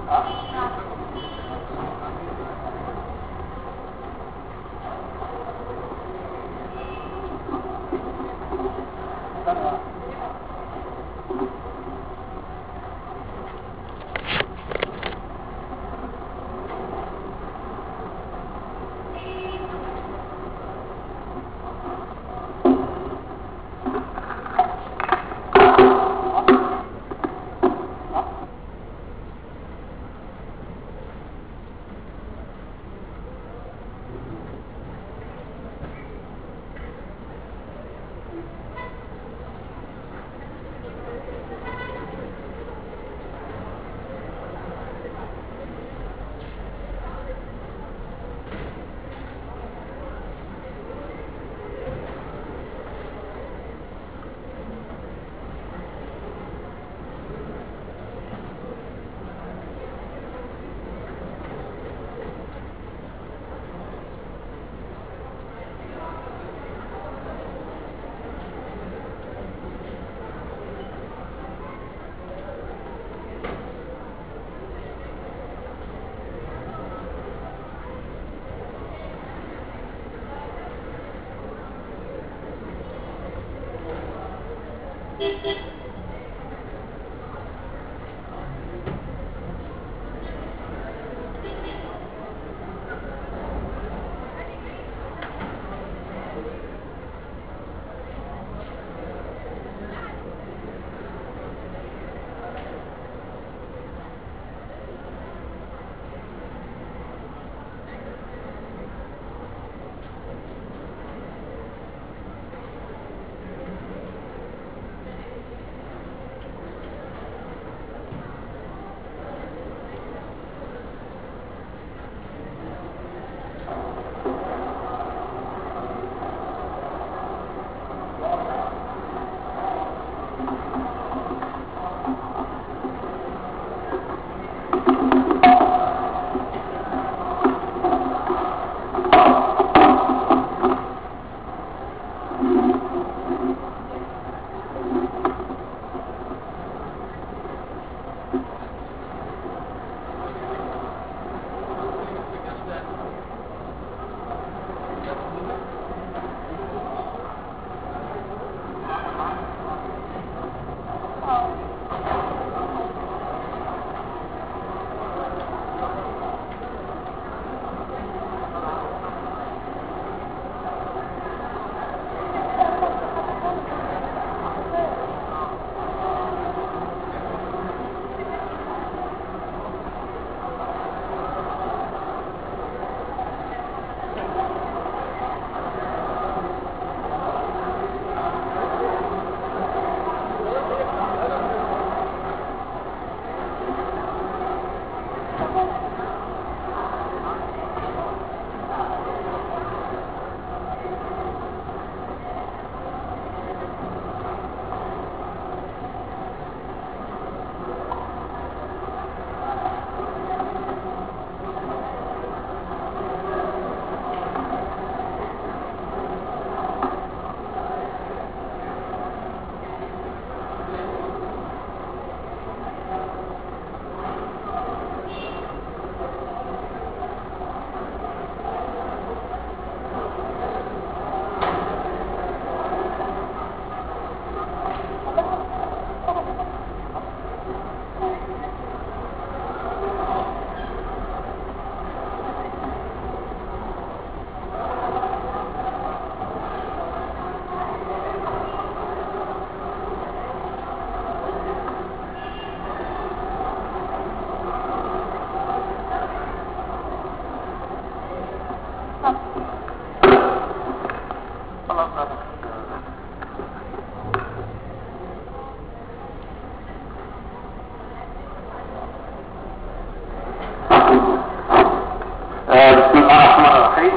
آه، بسم الله الرحمن الرحيم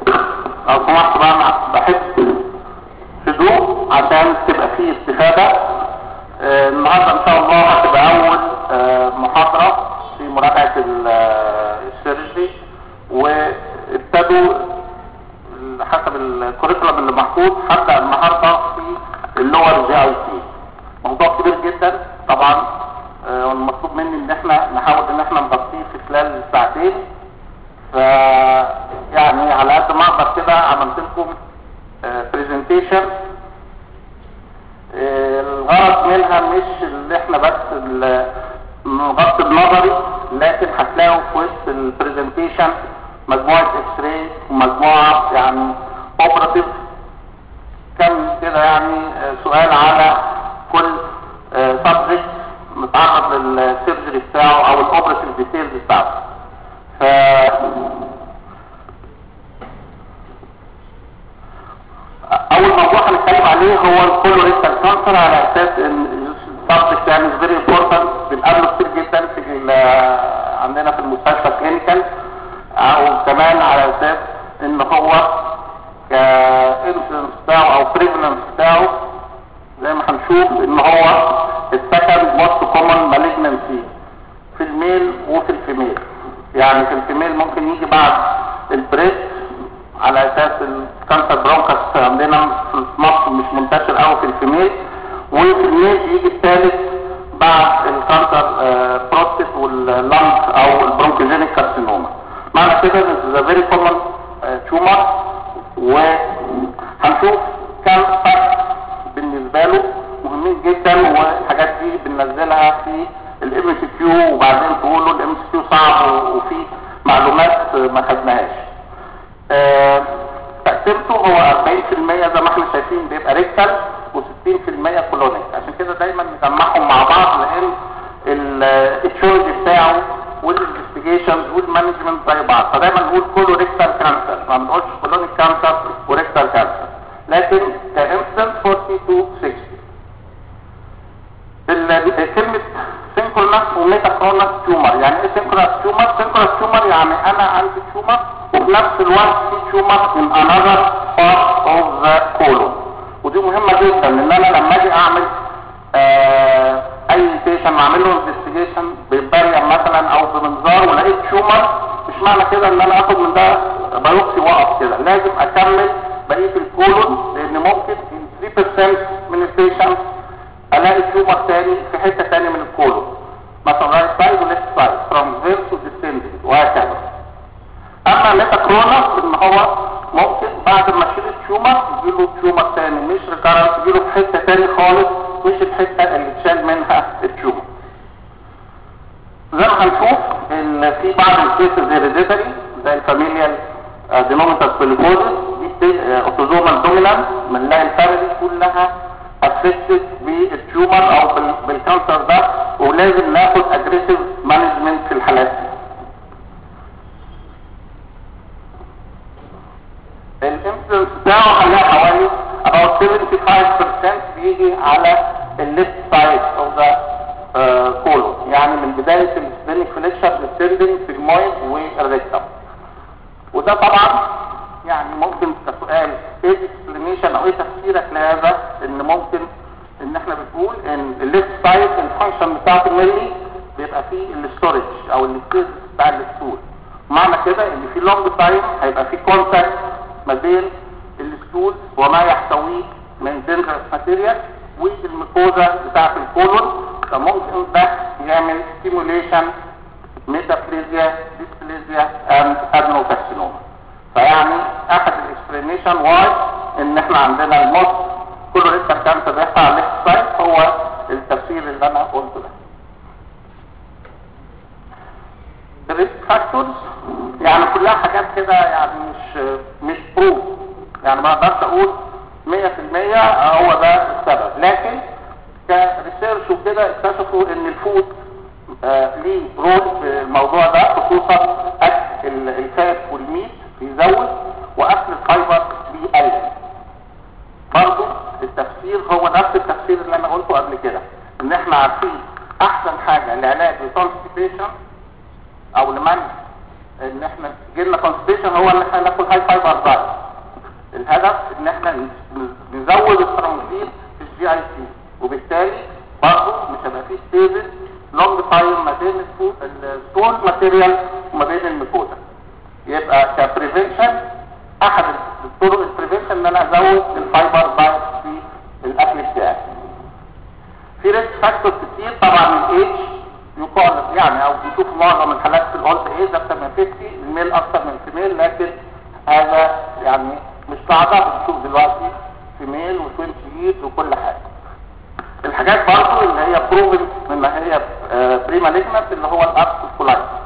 لو سمحت بقى أنا بحب هدوء عشان تبقى فيه استفادة آه، النهاردة ان شاء الله هتبقى اول آه، محاضرة في مراجعة ال- آه، السيرجري وابتدوا ال- حسب الكوريكولم اللي محطوط هبدأ النهاردة في اللور جي اي سي موضوع كبير جدا طبعا آه، والمطلوب مني ان احنا نحاول ان احنا نغطيه لكن هتلاقوا في وسط البرزنتيشن مجموعة اكس راي ومجموعة يعني اوبراتيف كان كده يعني آه، سؤال على كل سبجكت متعرض للسيرجري بتاعه او الاوبراتيف ديتيلز بتاعته ف اول موضوع هنتكلم عليه هو الكولوريكتال كانسر على اساس ان السبجكت يعني فيري امبورتنت بنقابله كتير جدا في ال- عندنا في المستشفى كلينيكال او كمان على اساس ان هو كانسلنس بتاعه او بريفلنس بتاعه زي ما هنشوف ان هو السكند موست كومن مالجنسي في الميل وفي الفيميل يعني في الفيميل ممكن يجي بعد البريست على اساس الكانسر برونكس عندنا في مصر مش منتشر قوي في الفيميل وفي الميل يجي الثالث بعد الكانسر بروستيت واللنج او البرونكوجينيك كارسينوما معنى كده ان ده فيري كومن تيومر وهنشوف كام فاكت بالنسبه له مهمين جدا والحاجات دي بننزلها في الام سي كيو وبعدين تقولوا الام سي كيو صعب و- وفي معلومات ما خدناهاش آه، تقسيمته هو 40% زي ما احنا شايفين بيبقى ريكتال و60% كولونيك عشان كده دايما نجمعهم مع بعض لان الاتشولوجي بتاعه والانفستيجيشنز والمانجمنت زي بعض فدايما نقول كله ريكتال كانسر ما بنقولش كولونيك كانسر وريكتال كانسر لكن كانسنس 40 to 60 ال- كلمة سينكرونس وميتاكرونس تيومر يعني ايه سينكرونس تيومر سينكرونس تيومر يعني انا عندي تيومر وفي نفس الوقت في تيومر in another part of the colon ودي مهمة جدا ان انا لما اجي اعمل آه اي بيشن اعمل له انفستيجيشن ببريم مثلا او بمنظار ولقيت تيومر مش معنى كده ان انا اخد من ده بايوبسي واقف كده لازم اكمل بقية الكولون لان ممكن 3% من البيشنت الاقي تيومر تاني في حتة تانية من الكولون مثلا رايت سايد وليفت سايد فروم فيرس وديسندنج وهكذا اما ميتاكرونس ان هو ممكن بعد ما اشيل التيومر يجيله تيومر تاني مش ريكارنت يجيله في حتة تاني خالص مش الحتة اللي اتشال منها التيومر زي ما هنشوف ان في بعض الكيسز هيريديتري زي الفاميليال دينوميتاس بيليكوزس دي اوتوزومال دومينانت بنلاقي الفاميلي كلها افكتد بالتيومر او بال- بالكانسر ده ولازم ناخد اجريسيف مانجمنت في الحالات دي الانفلونس بتاعه هنلاقي حوالي about 75% بيجي على الليفت سايد اوف ذا كولون يعني من بداية السبينك فليكشر للسيرفنج في المويد والريكتم وده طبعا يعني ممكن كسؤال ايه الاكسبلانيشن او ايه تفسيرك لهذا ان ممكن ان احنا بنقول ان الليفت سايد الفانكشن بتاعت الملي بيبقى فيه الاستورج او السبيس بتاع الستول معنى كده ان في لونج تايم هيبقى في كونتاكت ما بين الستول وما يحتويه من دينجرس ماتيريال والميكوزا بتاعت الكولون فممكن ده يعمل ستيموليشن ميتافليزيا ديسبليزيا اند ادنوكارسينوما فيعني احد الاكسبلانيشن واي ان احنا عندنا الموت كله لسه كانسر بيحصل على الليفت سايد هو التفسير اللي انا قلته ده الريسك فاكتورز يعني كلها حاجات كده يعني مش مش بروف يعني ما اقدرش اقول 100% هو ده السبب لكن كريسيرش وكده اكتشفوا ان الفود آه ليه رول في الموضوع ده خصوصا اكل ال- الفات والميت بيزود واكل الفايبر بيقلل برضه التفسير هو نفس التفسير اللي انا قلته قبل كده ان احنا عارفين احسن حاجه لعلاج الكونستيبيشن او لمنع ان احنا جيلنا كونستيبيشن هو ان احنا ناكل هاي فايبر دايت الهدف ان احنا ن- نزود الترانسفير في الجي اي سي وبالتالي برضه مش هيبقى فيه ستيبل لونج تايم ما بين الستول ماتيريال وما بين الميكوزا يبقى كبريفنشن احد الطرق البريفنشن ان انا ازود الفايبر دايت في الاكل بتاعي في ريسك فاكتورز كتير طبعا الايدج يقال يعني او بنشوف معظم الحالات في الاولد ايج اكتر من 50 الميل اكتر من الفيميل لكن هذا يعني مش قاعده بنشوف دلوقتي فيميل وتوين ييرز وكل حاجه الحاجات برضو اللي هي بروفن ان هي بري مالجنت اللي هو الارثروكولايتس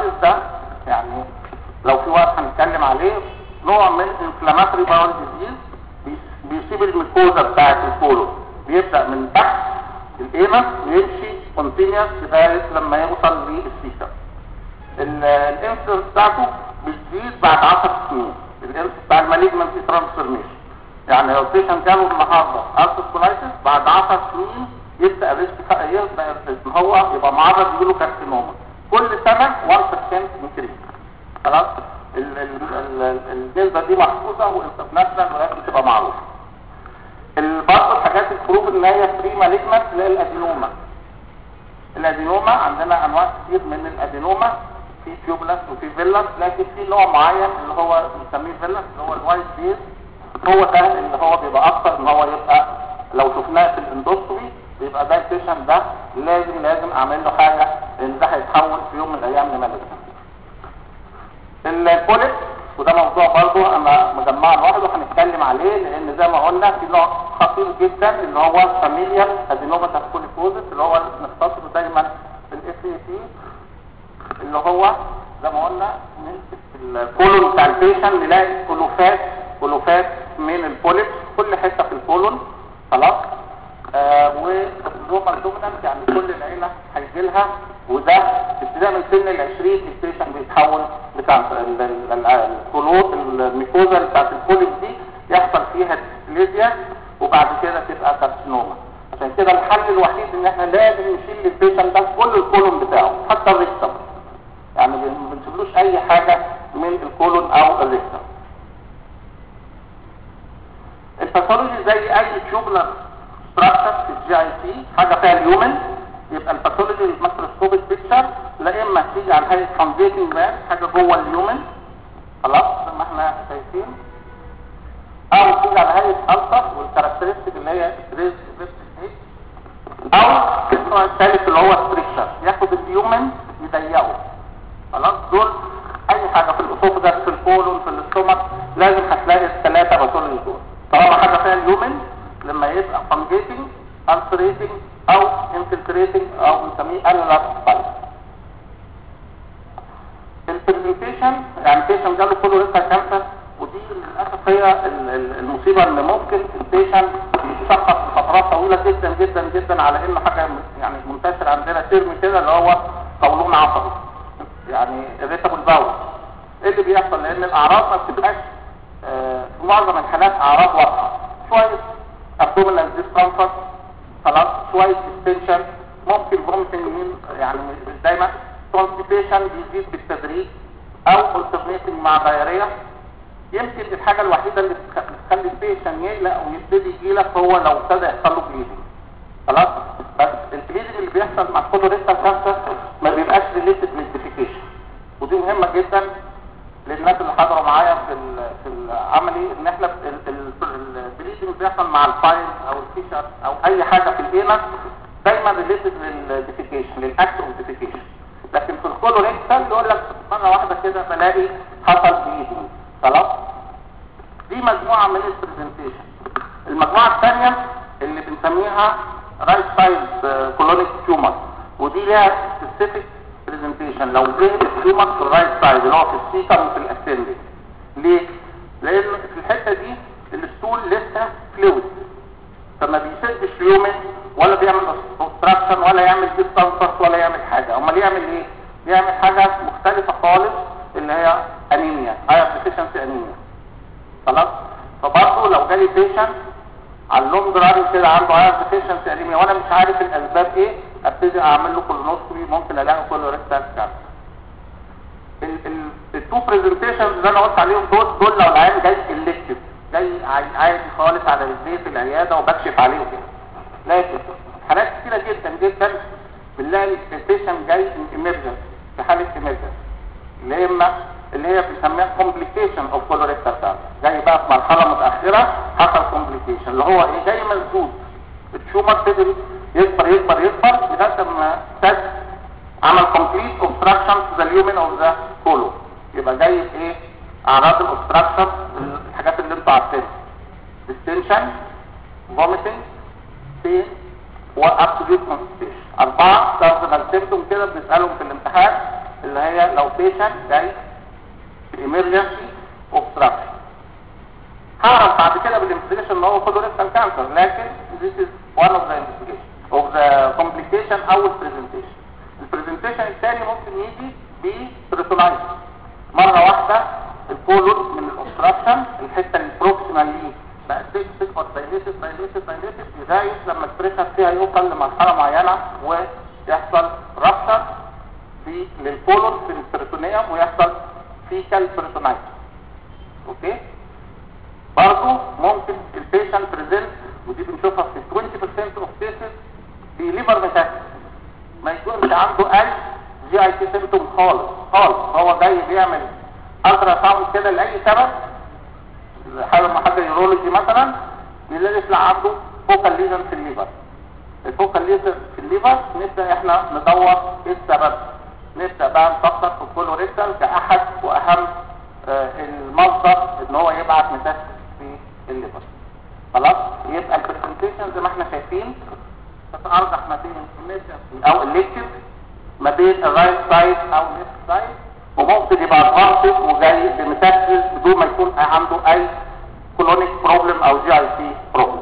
كولايتس ده يعني لو في وقت هنتكلم عليه نوع من انفلاماتوري باول ديزيز بيسيب الميكوزا بتاعت الكولون بيبدا من تحت الانس ويمشي كونتينيوس لغايه لما يوصل للسيكا الانسلنس بتاعته بتزيد بعد 10 سنين الانس بتاع المالجمنسي ترانسفورميشن يعني لو البيشنت جاله النهارده السر كولايتس بعد 10 سنين يبدا الريسك يبدا ان هو يبقى معرض يجيله كارسينوما كل سنه 1% انكريس خلاص ال- ال- ال- النسبه دي محفوظه وانترناشونال ولازم تبقى معروفه ال- برضه الحاجات الخروج ان هي بري مالجمنت اللي هي الادينوما الادينوما عندنا انواع كتير من الادينوما في تيوبلاس وفي فيلاس لكن في نوع معين اللي هو بنسميه فيلاس اللي هو الوايت بيز هو ده اللي هو بيبقى اكتر ان هو يبقى لو شفناه في الاندوسكوبي بيبقى ده البيشنت ده لازم لازم اعمل له حاجه لان ده هيتحول في يوم من الايام لمالجمنت البوليب وده موضوع برضه انا مجمعه لوحده هنتكلم عليه لان زي ما قلنا في نوع خطير جدا اللي هو فاميليال ادينوما كوليكوزس اللي هو نختصره دايما في الاف اي تي اللي هو زي ما قلنا نمسك الكولون بتاع البيشن نلاقي كلوفات كلوفات من البوليب كل حته في الكولون خلاص آه والكارسينوما دومينانت يعني كل العيله هيجي لها وده ابتداء من سن ال 20 البيشن بيتحول لكانسر ال- ال- ال- الكلوت الميكوزا بتاعت البوليب دي يحصل فيها ديسبليزيا وبعد كده تبقى كارسينوما عشان كده الحل الوحيد ان احنا لازم نشيل البيشن ده كل الكولون بتاعه حتى الريكتم يعني ما بنسيبلوش اي حاجه من الكولون او الريكتم الباثولوجي زي اي تيوبلر ستراكشر في الجي اي تي حاجه فيها اليومن يبقى الباثولوجي الميكروسكوبيك بيكتشر لا اما تيجي على هيئه فانديتنج مان حاجه جوه اليومن خلاص زي ما احنا شايفين او تيجي على هيئه الفا والكاركترستيك اللي هي ريز او النوع الثالث اللي هو ستريكشر ياخد اليومن يضيقه خلاص دول اي حاجه في الاسوفجس في الكولون في الاستومك لازم هتلاقي الثلاثه باثولوجي دول طالما حاجه فيها اليومن لما يبقى فانجيتنج ulcerating او infiltrating او بنسميه annular spike البرزنتيشن يعني بيشن جاله كولوريتا كانسر ودي للاسف هي ال- ال- المصيبه ان ممكن البيشن يتشخص لفترات طويله جدا جدا جدا على انه حاجه يعني منتشر عندنا ترم كده اللي هو قولون عصبي يعني الريتابل باول ايه اللي بيحصل لان الاعراض ما بتبقاش آه، في معظم الحالات اعراض واضحه شويه abdominal discomfort خلاص شويه ديستنشن ممكن vomiting يعني مش دايما constipation بيزيد بالتدريج او alternating مع diarrhea يمكن الحاجه الوحيده اللي بتخ- بتخلي البيشن يقلق ويبتدي يجيلك هو لو ابتدى يحصل له بليدنج خلاص بس البليدنج اللي بيحصل مع كولوريتال كانسر ما بيبقاش ريليتد للديفيكيشن ودي مهمه جدا للناس اللي حضروا معايا في ال- في العملي ان احنا البليدنج بيحصل مع الفايل او الفيشر او اي حاجه في الانس دايما ريليتد للديفيكيشن للاكت اوف ديفيكيشن لكن في الكولوريكتال يقول لك مره واحده كده بلاقي حصل بليدنج خلاص دي مجموعه من البرزنتيشن المجموعه الثانيه اللي بنسميها رايت سايد كولونيك تيومر ودي ليها سبيسيفيك برزنتيشن لو جه التيومر في الرايت سايد اللي هو في السيكم وفي الاسندنج ليه؟ لان في الحته دي الستول لسه فلويد فما بيسدش يومن ولا بيعمل اوبستراكشن ولا يعمل ديستانسرت ولا يعمل حاجه امال يعمل ايه؟ يعمل حاجه مختلفه خالص اللي هي انيميا اير ديفيشنسي انيميا خلاص فبرضه لو جالي بيشنت على اللونج ران كده عنده اير ديفيشنسي انيميا وانا مش عارف الاسباب ايه ابتدي اعمل له كولونوسكوبي ممكن الاقي كولوريكتال كانسر التو برزنتيشنز اللي انا قلت عليهم دول دول لو العيان جاي الكتف جاي عاي- عادي خالص على رجليه في العياده وبكشف عليه وكده لكن حالات كتيره جدا جدا بنلاقي البيشنت جاي ايمرجنس في حاله ايمرجنس اللي هي اما اللي هي بنسميها كومبليكيشن اوف كولوريكتال كانسر جاي بقى في مرحله متاخره حصل كومبليكيشن اللي هو ايه جاي مسدود التيومر فضل يكبر يكبر يكبر لغايه ما سد عمل كومبليت اوبستراكشن تو ذا اليومن اوف ذا كولو يبقى جاي ايه اعراض الاوبستراكشن الحاجات اللي انتوا عارفينها ديستنشن فوميتنج بين وابسوليوت كونستيشن اربعه كاردينال سيمتوم كده بنسالهم في الامتحان اللي هي لو بيشنت جاي في emergency obstruction هعرف بعد كده بالانفستيجيشن ان هو كولوريكتال كانسر لكن this is one of the investigation of the complication او البرزنتيشن البرزنتيشن الثاني ممكن يجي ببريتونايتس مره واحده الكولون من الاوبستراكشن الحته البروكسيمال ليه بقت تكبر دايليتد دايليتد دايليتد لغايه لما البريشر فيها يوصل لمرحله معينه ويحصل رابشر للكولون في البريتونيوم ويحصل فيكال بريتونايتس اوكي برضه ممكن البيشنت بريزنت ودي بنشوفها في 20% اوف كيسز في ليفر ميتاستاسيس ما يكونش عنده اي جي اي تي سيمتوم خالص خالص هو جاي بيعمل الترا ساوند كده لاي سبب حاجه ما حاجه يورولوجي مثلا يلاقي يطلع عنده فوكال ليجن في الليفر الفوكال ليجن في الليفر نبدا احنا ندور ايه السبب نبدا بقى نفكر في الكولوريكتال كاحد واهم آه المصدر ان هو يبعت ميتاستاسيس في الليفر خلاص يبقى البرزنتيشن زي ما احنا شايفين تتارجح ما بين الامرجنسي او الليكتيف ما بين الرايت سايد او الليفت سايد وممكن يبقى ادفانسد وجاي بميتاستاسيس بدون ما يكون عنده اي كولونيك بروبلم او جي اي سي بروبلم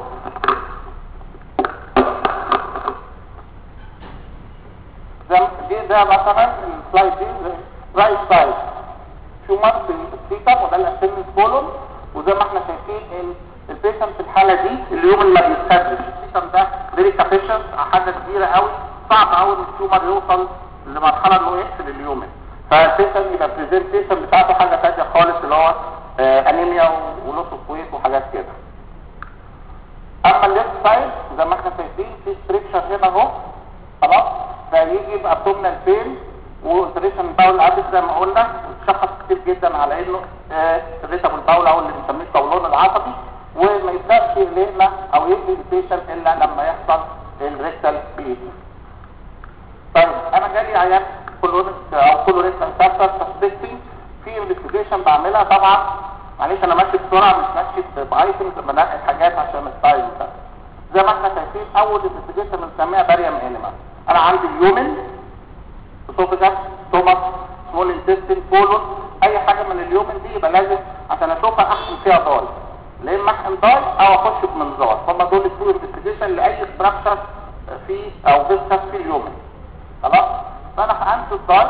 دي ده مثلا السلايد دي رايت سايد تيومر في السيتم وده الاسيمنت كولون وزي ما احنا شايفين ان البيشنت في الحاله دي اليوم اللي ما بيتخدش السيتم ده فيري كابيشن حاجه كبيره قوي صعب قوي ان التيومر يوصل لمرحله انه يقفل اليومن فالبيشنت يبقى البرزنتيشن بتاعته حاجه ثانيه خالص اللي هو آه انيميا ولوس اوف ويت وحاجات كده اما الليفت سايد زي ما احنا شايفين في ستريكشر هنا اهو خلاص فيجي بابدومينال بين والتريشن باول عادي زي ما قلنا اتشخص كتير جدا على انه الريتابل باول او اللي بنسميه القولون العصبي وما يبداش يقلقنا او يقلق البيشنت الا لما يحصل الريكتال بيت طيب انا جالي عيان كولونيك او كولوريكتال كانسر سسبكتنج في انفستيجيشن بعملها طبعا معلش انا ماشي بسرعه مش ماشي بايتمز بنقي حاجات عشان الستايل ده زي ما احنا شايفين اول انفستيجيشن بنسميها باريوم انيمال انا عندي اليومن اسوفجاس ستومك سمول انتستين كولون اي حاجه من اليومن دي يبقى لازم عشان اشوفها احقن فيها ضاي لا اما احقن ضاي او اخش بمنظار هم دول التو انفستيجيشن لاي ستراكشر في او فيسكس في اليومن خلاص فانا حقنت الضاي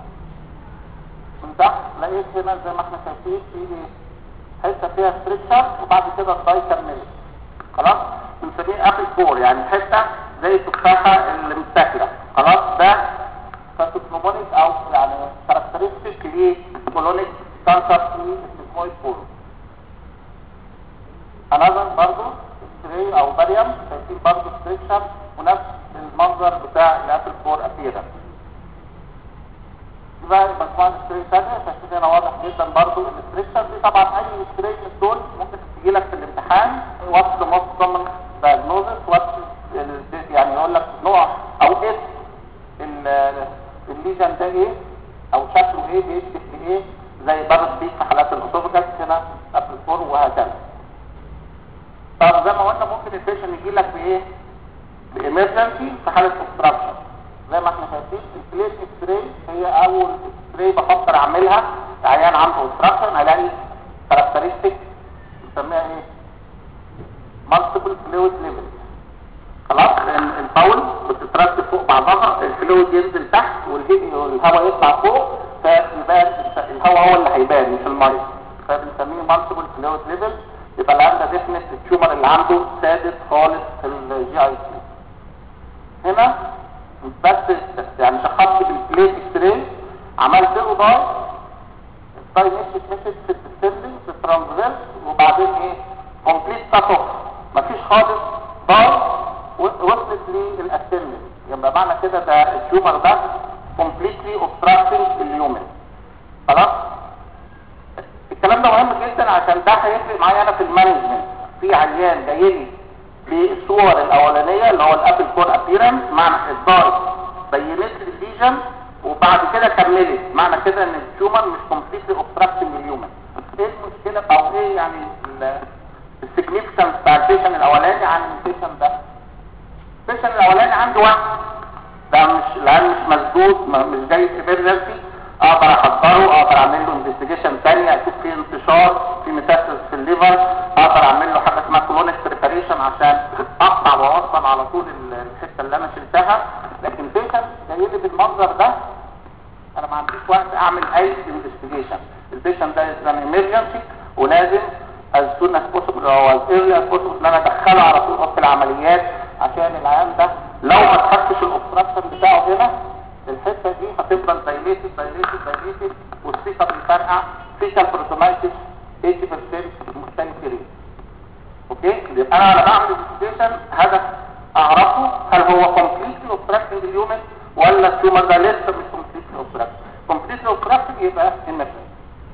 من تحت لقيت هنا زي ما احنا شايفين في حته فيها ستريكشر وبعد كده الضاي كملت خلاص بنسميه اخر كور يعني حته زي التفاحه اللي متاكله خلاص ده فاتوكنومونيك او يعني كاركترستيك لكولونيك كانسر في السيسمويد كور انذر برضو ستري او باريوم شايفين برضو ستريكشر ونفس المنظر بتاع الابل كور ابيرنس دي بقى مجموعه ستري ثانيه شايفين هنا واضح جدا برضو الستريكشر دي طبعا اي ستري من دول ممكن تجي لك في الامتحان واتس موست كومن دايجنوزس واتس يعني يقول لك نوع او اسم الليجن ده ايه او شكله ايه بيكتب في ايه زي برد بيك في حالات الاسوفجاس هنا قبل الفور وهكذا طب زي ما قلنا ممكن البيشن يجي لك بايه بامرجنسي في حاله اوبستراكشن زي ما احنا شايفين البليت اكس راي هي اول اكس راي بفكر اعملها عيان عنده اوبستراكشن الاقي كاركترستيك بنسميها ايه مالتيبل فلويد ليفل خلاص لان الباول بتترتب فوق بعضها الفلويد ينزل تحت والهواء يطلع فوق فيبان الهواء هو اللي هيبان مش الميه فبنسميه مالتيبل فلويد ليفل يبقى العيان ده ديفنت التيومر اللي عنده سادس خالص في الجي اي سي هنا بس يعني شخصت بالبليت اكس راي عملت له داي الداي مشيت مشيت في الديسندنج في الترانسفيرس وبعدين ايه كومبليت كات اوف مفيش خالص داي وصلت للاسندنج يبقى معنى كده ده التيومر ده كومبليتلي اوبستراكتنج اليومن خلاص الكلام ده مهم جدا عشان ده هيفرق معايا انا في المانجمنت في عيان جاي لي بالصور الاولانيه اللي هو الابل كور ابيرنس معنى الضارب بينت لي الليجن وبعد كده كملت معنى كده ان التيومر مش كومبليتلي اوبستراكتنج اليومن ايه المشكله او ايه يعني السيجنيفيكانس بتاع البيشن الاولاني عن البيشن ده البيشن الاولاني عنده واحد ده مش الان مش مسدود مش جاي في ايمرجنسي اقدر احضره اقدر اعمل له انفستيجيشن ثانيه اشوف فيه انتشار في ميتاستاسيس في الليفر اقدر اعمل له حاجه اسمها كلونيك بريباريشن عشان اقطع واوصل على طول الحته اللي انا شلتها لكن بيشنت جاي لي بالمنظر ده انا ما عنديش وقت اعمل اي انفستيجيشن البيشنت ده از ان ايمرجنسي ولازم از سون از بوسيبل او از ايرلي از بوسيبل ان انا ادخله على طول اوضه العمليات عشان العيان ده لو ما اتحطش الاوبستراكشن بتاعه هنا الحته دي هتفضل دايليتد دايليتد دايليتد والسيكا بيفرقع فيكال بروتومايتس 80% مختلف اوكي يبقى انا لما بعمل انفستيجيشن هدف اعرفه هل هو كومبليتلي اوبستراكتنج اليومن ولا التيومر ده لسه مش كومبليتلي اوبستراكتنج كومبليتلي اوبستراكتنج يبقى emergency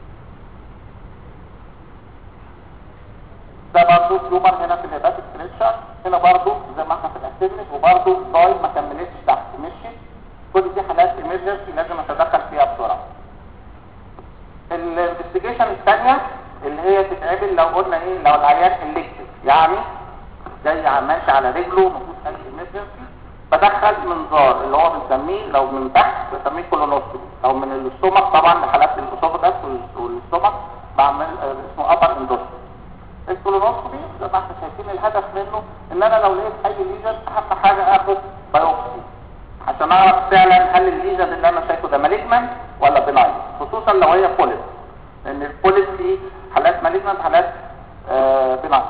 ده برضه تيومر هنا في الهيباتيك ستريتشر هنا برضه زي ما احنا في الاكتيفنس وبرضه الضاي ما كملتش تحت مشي كل دي حالات ايمرجنسي لازم اتدخل فيها بسرعه الانفستيجيشن الثانيه اللي هي تتعمل لو قلنا ايه لو العيان الكتف يعني جاي ماشي على رجله مفيش اي ايمرجنسي بدخل منظار اللي هو بنسميه لو من تحت بنسميه كولونوستومي لو من الاستومك طبعا لحالات الاسوفجاس والاستومك بعمل آه، اسمه ابر اندوستومي الكولونوستومي زي ما احنا شايفين الهدف منه ان انا لو لقيت اي ليجن اهم حاجه اخد بايوبسي عشان اعرف فعلا هل الليجن اللي انا شايفه ده مالجمنت ولا بناين خصوصا لو هي بوليب لان البوليب في حالات مالجمنت حالات آه بناين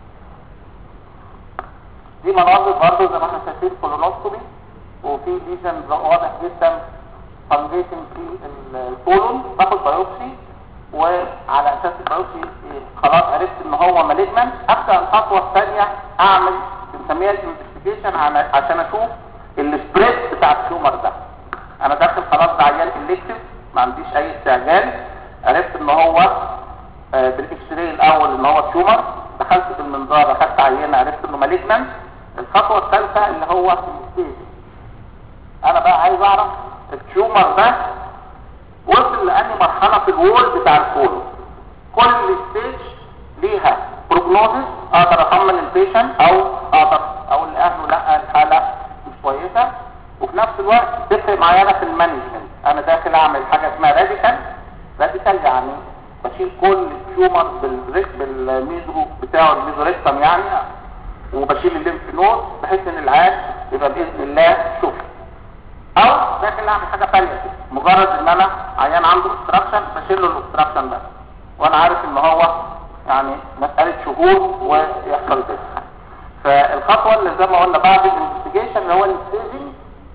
دي مناظر برضه زي ما احنا شايفين كولونوستومي وفي ليجن واضح جدا فانجيشن في الكولون باخد بايوبسي وعلى اساس البايوبسي خلاص عرفت ان هو مالجمنت ابدا الخطوه الثانيه اعمل بنسميها الانفستيجيشن عشان اشوف السبريد بتاع التيومر ده انا داخل خلاص ده عيان الكتف ما عنديش اي استعجال عرفت ان هو آه، بالاكس راي الاول ان هو تيومر دخلت بالمنظار اخدت عينه عرفت انه مالجمنت الخطوه الثالثه اللي هو الستيج انا بقى عايز اعرف التيومر ده وصل لاني مرحله في الوول بتاع الكولون كل ستيج ليها بروجنوزس اقدر اطمن البيشنت او اقدر اقول لاهله لا الحاله مش كويسه وفي نفس الوقت تفرق معايا انا في المانجمنت انا داخل اعمل حاجه اسمها راديكال راديكال يعني بشيل كل التيومر بالريك بالميزو بتاعه الميزوريكتم يعني وبشيل الليمف نود بحيث ان العيان يبقى باذن الله شفي او داخل اعمل حاجه ثانيه مجرد ان انا عيان عنده استراكشن بشيل له الاستراكشن ده وانا عارف ان هو يعني مساله شهور ويحصل كده فالخطوه اللي زي ما قلنا بعد الانفستيجيشن اللي هو الستيجنج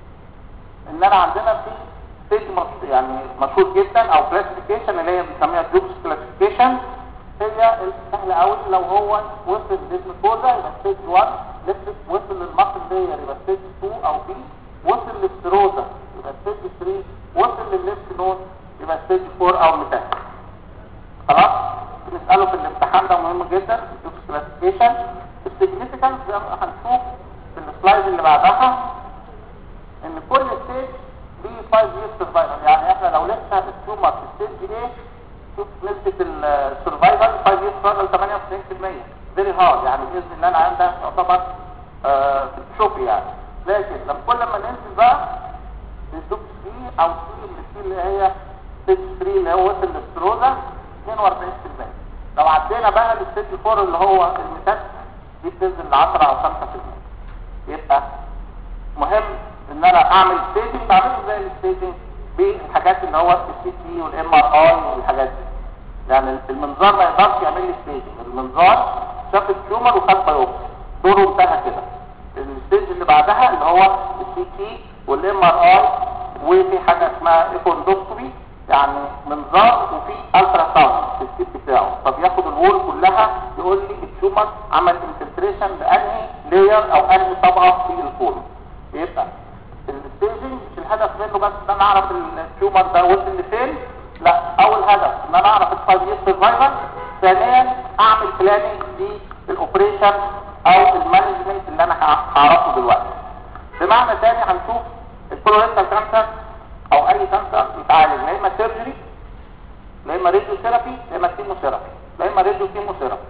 ان انا عندنا في ستيج مش- يعني مشهور جدا او كلاسيفيكيشن اللي هي بنسميها جروبس كلاسيفيكيشن هي السهله قوي لو هو وصل للميكوزا يبقى ستيج 1 لسه وصل للمصل لاير يبقى ستيج 2 او بي وصل للستروزا يبقى ستيج 3 وصل للليفت نود يبقى ستيج 4 او ميتاستاسيس خلاص بنساله في الامتحان ده مهم جدا الجروبس كلاسيفيكيشن السيجنيفيكانس زي ما هنشوف في السلايد اللي بعدها ان كل ستيج ليه 5 years survival يعني احنا لو لسه التيومر في ستيج ايه شوف نسبة السرفايفل 5 years survival 98% فيري هارد يعني باذن الله العيان ده يعتبر آه شوفي يعني لكن لما كل ما ننزل بقى نشوف سي او سي اللي سي اللي هي ستيج 3 اللي هو وصل للستروزا 42% لو عدينا بقى للستيج 4 اللي هو الميتاستاسيس دي بتنزل ل 10 او 5% يبقى مهم ان انا اعمل ستيجنج بعمله زي الستيجنج بالحاجات اللي هو السي تي والام ار اي والحاجات دي يعني المنظار ما يقدرش يعمل لي ستيجنج المنظار شاف التيومر وخد بايوبسي دوره انتهى كده الستيج اللي بعدها اللي هو السي تي والام ار اي وفي حاجه اسمها ايكوندوسكوبي يعني منظار وفي الترا ساوند في السيت بتاعه فبياخد الوول كلها يقول لي التيومر عمل انفلتريشن لانهي لاير او انهي طبقه في الكولون يبقى الستيجنج مش الهدف منه بس ان انا اعرف التيومر ده وصل لفين لا اول هدف ان انا اعرف الفايف يير سرفايفل ثانيا اعمل بلاننج للاوبريشن او المانجمنت اللي انا هعرفه دلوقتي بمعنى ثاني هنشوف الكولوريتال كانسر او اي كانسر يتعالج لا اما سيرجري لا اما راديو ثيرابي لا اما كيموثيرابي لا اما راديو كيموثيرابي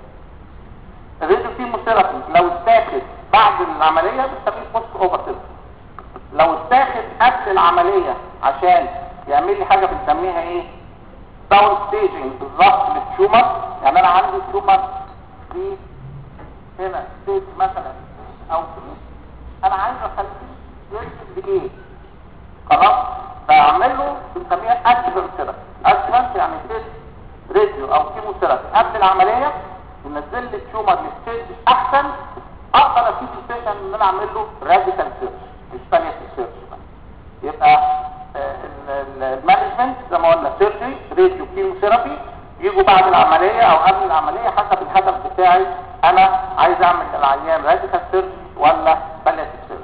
الراديو كيموثيرابي لو اتاخد بعد العمليه بنسميه بوست اوبرتيف لو اتاخد قبل العمليه عشان يعمل لي حاجه بنسميها ايه داون ستيجنج بالظبط للتيومر يعني انا عندي تيومر في هنا ستيج مثلا او في انا عايز اخليه يرسل بايه خلاص فاعمل له بنسميها ادجفنت ثيرابي ادجفنت يعني ستيج راديو او كيموثيرابي قبل العمليه ينزل لي التيومر للستيج احسن اقدر افيد البيشنت ان انا اعمل له راديكال سيرش مش بالياتيف سيرش يبقى المانجمنت زي ما قلنا سيرجري راديو كيموثيرابي يجوا بعد العمليه او قبل العمليه حسب الهدف بتاعي انا عايز اعمل العيان راديكال سيرش ولا بالياتيف سيرش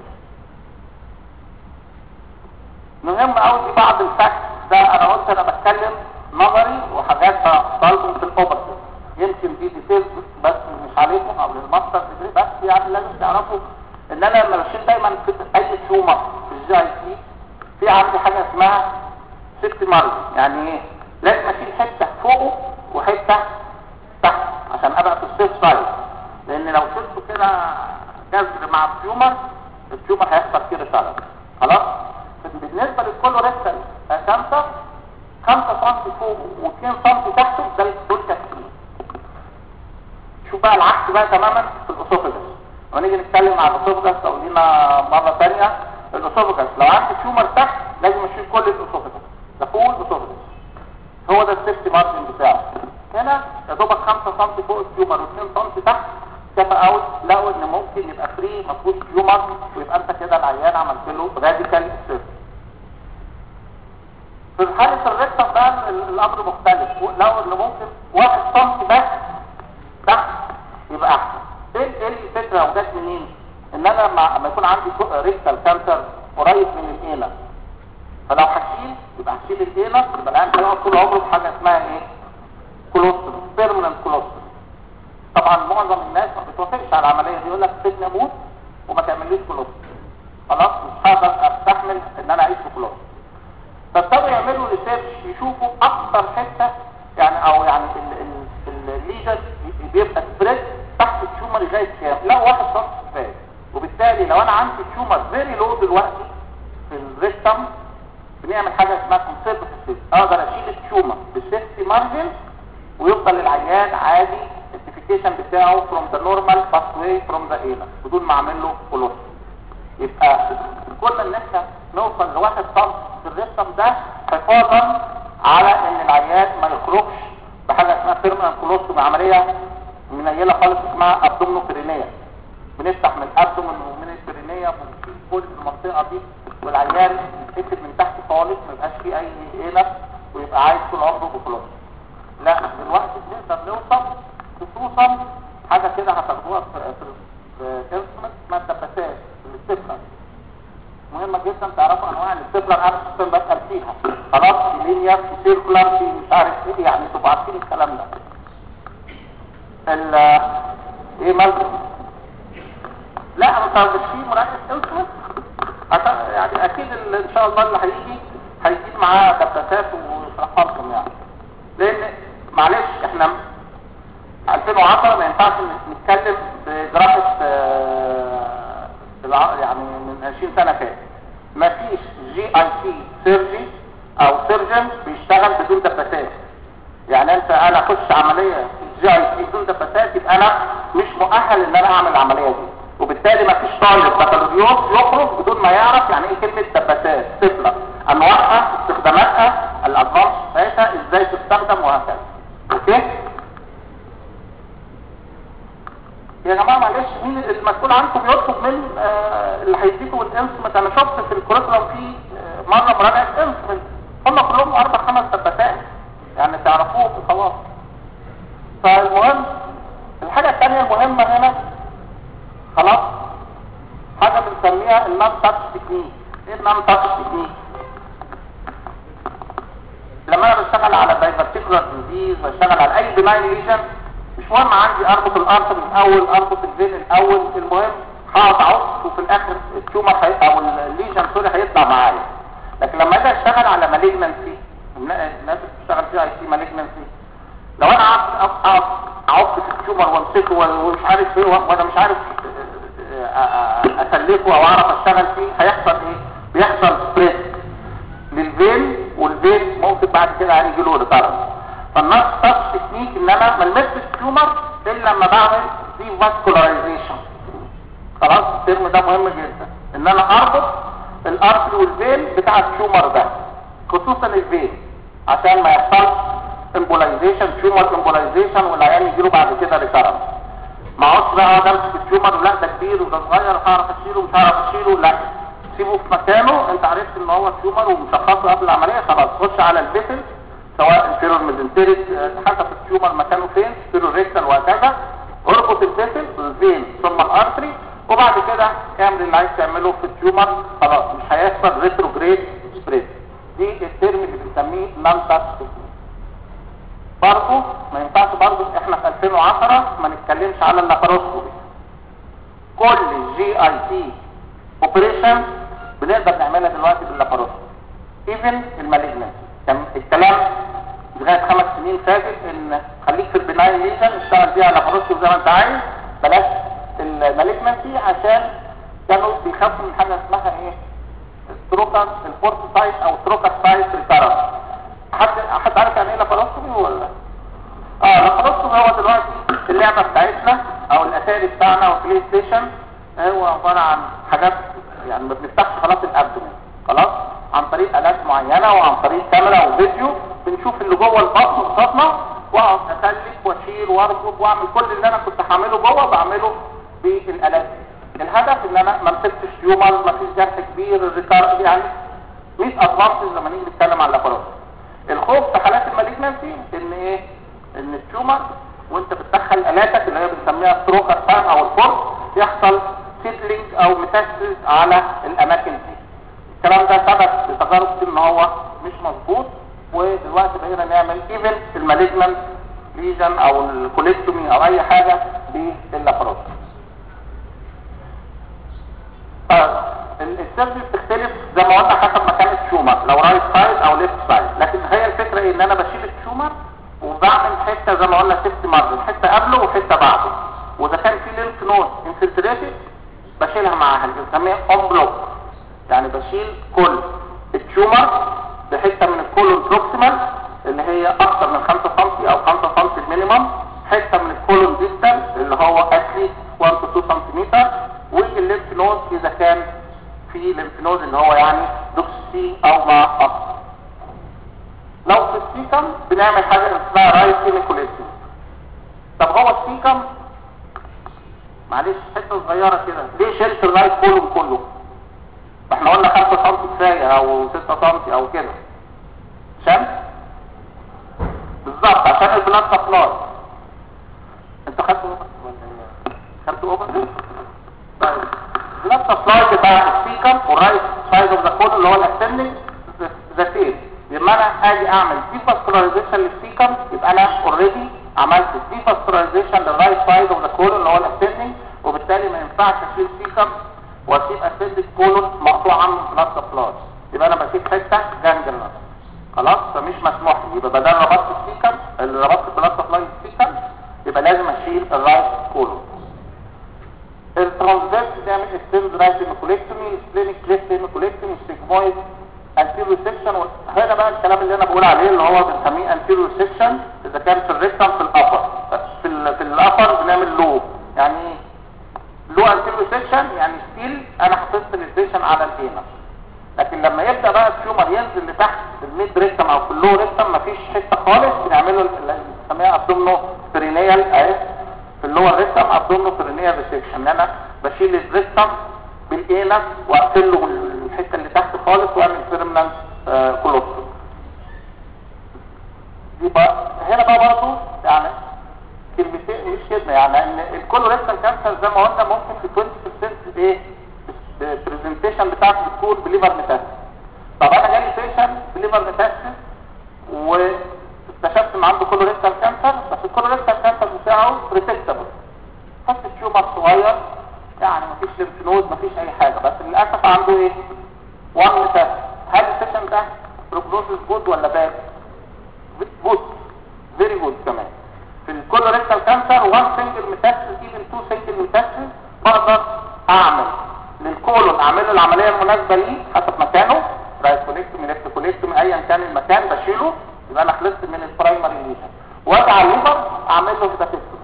مهم قوي في بعض الفاكت ده انا قلت انا بتكلم نظري وحاجات بطالبهم في الاوبرتيف يمكن دي ديتيلز بس مش عليكم او للماستر ديجري بس يعني لازم تعرفوا ان انا لما بشيل دايما في اي تيومر في الجي اي تي في عندي حاجه اسمها سيفت مارجن يعني ايه لازم اشيل حته فوقه وحته تحت عشان ابقى في السيف سايد لان لو شلته كده جذر مع التيومر التيومر هيحصل فيه رساله خلاص بالنسبه للكولوريكتال كانسر 5 سم فوق و2 سم تحته ده دول كافيين شوف بقى العكس بقى تماما في الاسوفجس لما نيجي نتكلم عن الاسوفجس او لينا مره ثانيه الاسوفجس لو عندي تيومر تحت لازم اشيل كل الاسوفجس ده فوق الاسوفجس هو ده السيفتي مارجن بتاعه هنا يا دوبك 5 سم فوق التيومر و2 سم تحت كفى اوت لقوا ان ممكن يبقى فري ما فيهوش تيومر ويبقى انت كده العيان عملت له راديكال سيرجري في حالة الريكتم بقى الامر مختلف لو ان ممكن واحد سم بس تحت يبقى احسن ايه ايه الفكره وجت منين ان انا لما يكون عندي ريكتال كانسر قريب من الانس فلو هشيل يبقى هشيل الانس يبقى الان هيقعد طول عمره في حاجه اسمها ايه كولوستروم بيرمننت كولوستروم طبعا معظم الناس ما بتوافقش على العمليه دي يقول لك سيبني اموت وما تعمليش كولوستروم خلاص مش هقدر استحمل ان انا اعيش في كولوستروم فابتدوا يعملوا ريسيرش يشوفوا اكتر حته يعني او يعني الليجن بيبقى سبريد تحت التيومر لغايه كام لا واحد سم كفايه وبالتالي لو انا عندي تيومر فيري لو دلوقتي في الريكتم بنعمل حاجه اسمها كونسيرفاتيف اقدر اشيل التيومر بالسيفتي مارجن ويفضل العيان عادي الديفيكيشن بتاعه فروم ذا نورمال باثواي فروم ذا اينا بدون ما اعمل له كولوستوم يبقى كل ان احنا نوصل لواحد سم في الريكتم ده حفاظا على ان العيان ما يخرجش بحاجه اسمها بيرمننت كولوستوم عمليه منيله خالص اسمها ابدومينوبرينيه بنفتح من الابدومين ومن البرينيه وبنشيل كل المنطقه دي والعيان يتقفل من تحت خالص ما يبقاش فيه اي قلق ويبقى عايش طول عمره بخلاص لا دلوقتي بنقدر نوصل خصوصا حاجه كده هتاخدوها في في انسترومنت اسمها الدباسات الاستبلر مهمه جدا تعرفوا انواع الاستبلر انا شخصيا بسال فيها خلاص في لينير في سيركولار في مش عارف ايه يعني تبقوا عارفين الكلام ده ال ايه مالكم لا ما مش في مراجعه انسترومنت يعني اكيد ان شاء الله اللي هيجي هيجيب معاه دباسات ويشرحها لكم يعني لان معلش احنا 2010 ما ينفعش نتكلم بجراحه يعني من 20 سنه فاتت ما فيش جي اي سي سيرجي او سيرجن بيشتغل بدون دباسات يعني انت انا اخش عمليه في جي اي سي بدون دباسات يبقى انا مش مؤهل ان انا اعمل العمليه دي وبالتالي ما فيش طالب بكالوريوس يخرج بدون ما يعرف يعني ايه كلمه دباسات سفلة انواعها استخداماتها الادفانس بتاعتها ازاي تستخدم وهكذا اوكي يا جماعه معلش مين المسؤول عنكم يطلب من آه اللي هيديكم الانسمنت انا شفت في الكوريكولم في آه مره مراجعه انسمنت هم كلهم اربع خمس دباسات يعني تعرفوهم وخلاص فالمهم الحاجه الثانيه المهمه هنا خلاص حاجه بنسميها النون تاتش تكنيك ايه النون تاتش تكنيك لما انا بشتغل على دايفرتيكولار ديزيز بشتغل على اي بناين ليجن مش مهم عندي اربط الارض من الاول اربط الفين الاول المهم هقعد اعص وفي الاخر التيومر حي... او الليجن سوري هيطلع معايا لكن لما اجي اشتغل على مالجنسي الناس اللي بتشتغل فيها اي سي مالجنسي لو انا قعدت اقعد اعص في التيومر وامسكه ومش عارف ايه وانا مش عارف اسلكه او اعرف اشتغل فيه هيحصل ايه بيحصل سبريد للفين والفين ممكن بعد كده يعني يجي له ريكارنس فالناس تاتش تكنيك ان انا ما المسش التيومر الا لما بعمل دي فاسكولارايزيشن خلاص الترم ده مهم جدا ان انا اربط الارتري والفين بتاع التيومر ده خصوصا الفين عشان ما يحصلش امبولايزيشن تيومر امبولايزيشن والعيان يجي له بعد كده ريكارنس ما اقعدش بقى اقعد امسك التيومر لا ده كبير وده صغير هعرف اشيله مش هعرف اشيله لا سيبه في مكانه انت عرفت ان هو تيومر ومشخصه قبل العمليه خلاص خش على البيتل سواء انفيرور ميزنتريك حسب التيومر مكانه فين سبيرو ريكتال وهكذا اربط البيتل الفين ثم الارتري وبعد كده اعمل اللي عايز تعمله في التيومر خلاص مش هيحصل ريتروجريد سبريد دي الترم اللي بنسميه نان تاتش برضه ما ينفعش برضه احنا في 2010 ما نتكلمش على اللاباروسكوبي كل جي اي تي اوبريشن بنقدر نعملها دلوقتي باللاباروسكوبي ايفن المالجنسي كان الكلام لغايه خمس سنين فاتت ان خليك في البناين ليجن اشتغل بيها لاباروسكوبي زي ما انت عايز بلاش المالجنسي عشان كانوا بيخافوا من حاجه اسمها ايه ستروكاس الفورت سايت او ستروكاس سايت ريكارنس حد حد عارف يعني ايه لاباروسكوبي ولا اه لاباروسكوبي هو دلوقتي اللعبه بتاعتنا او الاتاري بتاعنا او البلاي ستيشن هو عباره عن حاجات يعني ما بنفتحش خلاص الابدومين خلاص عن طريق الات معينه وعن طريق كاميرا وفيديو بنشوف اللي جوه البطن قصادنا واقعد اسلك واشيل واربط واعمل كل اللي انا كنت هعمله جوه بعمله بالالات دي الهدف ان انا ما مسكتش تيومر ما فيش جرح كبير الريكار يعني 100 ادفانسز لما نيجي نتكلم على اللاباروسكوبي الخوف في حالات المالجنسي ان ايه ان التيومر وانت بتدخل الاتك اللي هي بنسميها ستروكر فاهم او الفورس يحصل سيدلينج او ميتاستيز على الاماكن دي الكلام ده ثبت بتجارب ان هو مش مظبوط ودلوقتي بقينا نعمل ايفن المالجنت ليجن او الكوليكتومي او اي حاجه باللاباروسكوبي السيرجي بتختلف زي ما قلنا حسب مكان التيومر لو رايت سايد او ليفت سايد لكن هي الفكره ايه ان انا بشيل التيومر وبعمل حته زي ما قلنا سيفتي مارجن حته قبله وحته بعده واذا كان في لينف نود انفلتريتد بشيلها معاها اللي بنسميها اون بلوك يعني بشيل كل التيومر بحته من الكولون بروكسيمال اللي هي اكثر من 5 سم او 5 سم المينيمم حته من الكولون ديستال اللي هو اتليست 1 to 2 سم والليمف نود اذا كان في ليمف نود اللي هو يعني دوكسي او ما اكثر لو في السيكم بنعمل حاجه اسمها رايت هيميكوليتيوم طب هو السيكم معلش حته صغيره كده ليه شلت الرايت كولوم كله احنا قلنا 5 سم كفايه او 6 سم او كده عشان بالظبط عشان البلاد سبلاي انت خدت ولا خدت اوفر طيب البلاد سبلاي بتاع السيكم والرايت سايد اوف ذا كول اللي هو الاسندنج ذا سيل لما انا اجي اعمل ديفاسكولايزيشن للسيكم يبقى انا اوريدي عملت ديفاسكولايزيشن للرايت سايد اوف ذا كول اللي هو الاسندنج وبالتالي ما ينفعش اشيل سيكم واسيب اسندنج كولون مقطوع عنه بلاد سبلاي يبقى انا بسيب حته جانجلر خلاص فمش مسموح لي يبقى بدل ربطت السيكم اللي ربطت البلاد سبلاي السيكم يبقى لازم اشيل الرايت كولون الترانزفيرس بتعمل اكستند رايت هيموكوليكتومي سبلينيك ليفت هيموكوليكتومي ستيجمويد انتيريو سيكشن هنا بقى الكلام اللي انا بقول عليه اللي هو بنسميه انتيريو سيكشن اذا كان في الريكتم في الابر في ال في الابر بنعمل لو يعني لو انتيريو سيكشن يعني ستيل انا حطيت الستيشن على الانر لكن لما يبدا بقى التيومر ينزل لتحت في الميد ريكتم او في اللو ريكتم مفيش حته خالص بنعمله اللي بنسميها ابدومنو برينيال اهي في اللور ريكتم ابدومنو برينيال ريسكشن ان انا بشيل الريكتم بالانس واقفل له الحته اللي تحت خالص واعمل بيرمننت كولوستوم دي بقى هنا بقى برضه يعني كلمتين مش كلمه يعني ان الكولوريكتال كانسر زي ما قلنا ممكن في 20% ايه البرزنتيشن بتاعته بتكون بليفر ميتاستس طب انا جالي بيشنت بليفر ميتاستس واكتشفت ان عنده كولوريكتال كانسر بس الكولوريكتال كانسر بتاعه ريسكتبل حتى تيومر صغير يعني مفيش ليمف نود مفيش اي حاجه بس للاسف عنده ايه وان ميتاستس هل البيشنت ده بروجنوسيس جود ولا باد جود فيري جود كمان في الكولوريكتال كانسر وان سنجل ميتاستس ايفن تو سنجل ميتاستس بقدر اعمل للكولون اعمل له العمليه المناسبه ليه حسب مكانه رايت كوليكتومي ليفت كوليكتومي ايا كان المكان بشيله يبقى انا خلصت من البرايمري ليجن واجي على الليفر اعمل له هيباتكتومي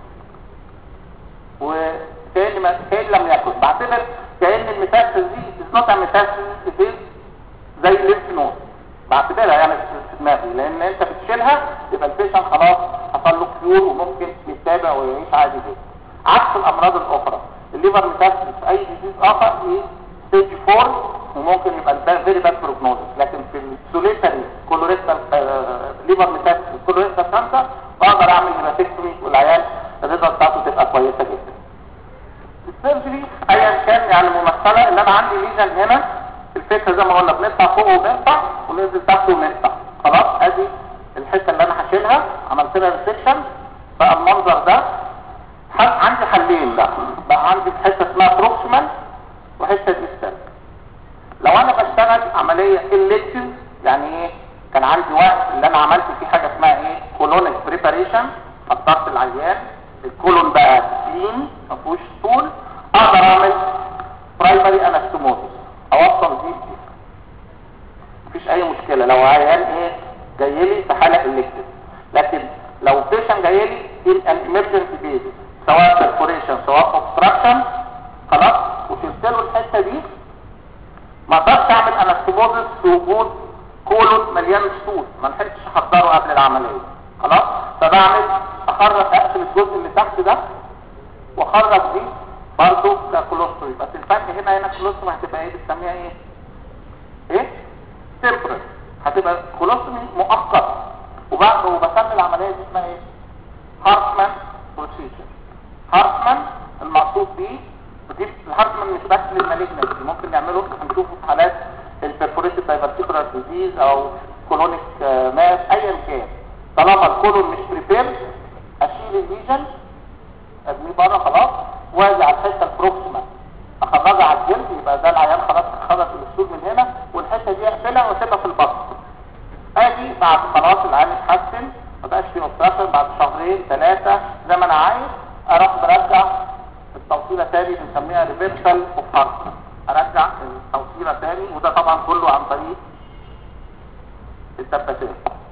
وكأن ما كأن لم يكن بعتبر كأن الميتاستاز دي از نوت ميتاستاز زي الليمف نود بعتبرها يعني في دماغي لان انت بتشيلها يبقى البيشنت خلاص حصل له كيور وممكن يتابع ويعيش عادي جدا عكس الامراض الاخرى الليفر ميتاستاز في اي ديزيز اخر ايه ستيج 4 وممكن يبقى فيري باد بروجنوزس لكن في السوليتري كولوريكتال ليفر ميتاستاز كولوريكتال كانسر بقدر اعمل هيباتكتومي والعيال الريزلت بتاعته تبقى كويسه جدا السيرجري ايا كان يعني ممثله ان انا عندي ليجن هنا الفكره زي ما قلنا بنقطع فوق وبنقطع وننزل تحت ونقطع خلاص ادي الحته اللي انا هشيلها عملت لها ريسكشن بقى المنظر ده عندي حلين بقى بقى عندي حته اسمها بروكسيمال وحته ديستال لو انا بشتغل عمليه الكتيف يعني ايه كان عندي وقت اللي انا عملت فيه حاجه اسمها ايه كولونيك بريباريشن حضرت العيان الكولون بقى كلين ما فيهوش طول اقدر اعمل برايمري انستوموزس اوصل دي بدي مفيش اي مشكله لو عيان ايه جاي لي في حاله الكتيف لكن لو بيشن جاي لي ان ان ايمرجنسي بيزس سواء بيرفوريشن سواء اوبستراكشن خلاص وشلت له الحته دي ما اقدرش اعمل انستوموزس في وجود كولون مليان سطول ما لحقتش احضره قبل العمليه خلاص فبعمل اخرج اقفل الجزء اللي تحت ده واخرج دي برضه ككولوستومي بس الفرق هنا هنا الكولوستومي هتبقى ايه بنسميها ايه ايه تمبرال هتبقى كولوستومي مؤقت وبعد وبسمي العمليه دي اسمها ايه هارتمان بروسيجر هارتمان المقصود بيه ودي الهارتمان مش بس للمالجنسي ممكن نعمله هنشوفه في حالات البرفوريتد دايفرتيكولار ديزيز او كولونيك ماس ايا كان طالما الكولون مش بريبير اشيل الليجن ارميه بره خلاص واجي على الحته البروكسيمال اخرجها على الجلد يبقى ده العيان خلاص خرج الاسطول من هنا والحته دي اقفلها واسيبها في البطن اجي بعد خلاص العيان اتحسن ما بقاش فيه اوبستراكشن بعد شهرين ثلاثه زي ما انا عايز اروح برجع التوصيله تاني بنسميها ريفيرسال اوف هارت ارجع التوصيله تاني وده طبعا كله عن طريق الدباسات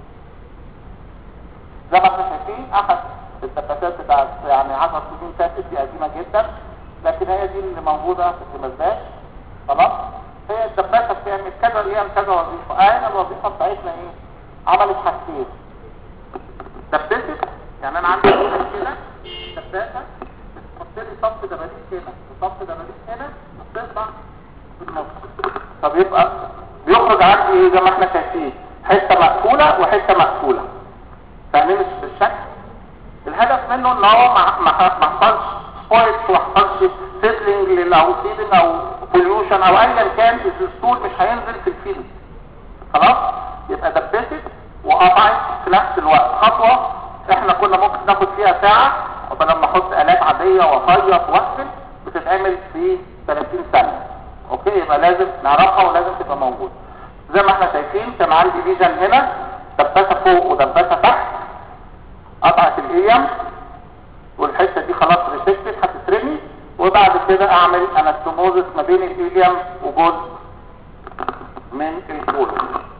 زي ما احنا شايفين احد الدباسات بتاعت يعني 10 سنين فاتت دي قديمه جدا لكن هي دي اللي موجوده في التمزاج خلاص هي الدباسه بتعمل كذا ليها كذا وظيفه انا الوظيفه بتاعتنا ايه عملت حاجتين دبست يعني انا عندي كده دباسه بتحط لي صف دبابيس هنا وصف دبابيس هنا وبتطلع في النص طب يبقى بيخرج عندي ايه زي ما احنا شايفين حته مقفوله وحته مقفوله فاهمين الشكل الهدف منه ان هو ما ما حصلش سبويلز وما حصلش سيتلينج او سيدنج او بوليوشن او ايا كان الاسطول مش هينزل في الفيلم خلاص يبقى دبست وقطعت في نفس الوقت خطوه احنا كنا ممكن ناخد فيها ساعه وبدل ما احط الات عاديه واخيط واقفل بتتعمل في 30 ثانيه اوكي يبقى لازم نعرفها ولازم تبقى موجوده زي ما احنا شايفين كان عندي ليجن هنا دباسه فوق ودباسه تحت قطعت الايام والحته دي خلاص ريسكتد هتترمي وبعد كده اعمل انستوموزس ما بين الايليوم وجزء من الكولون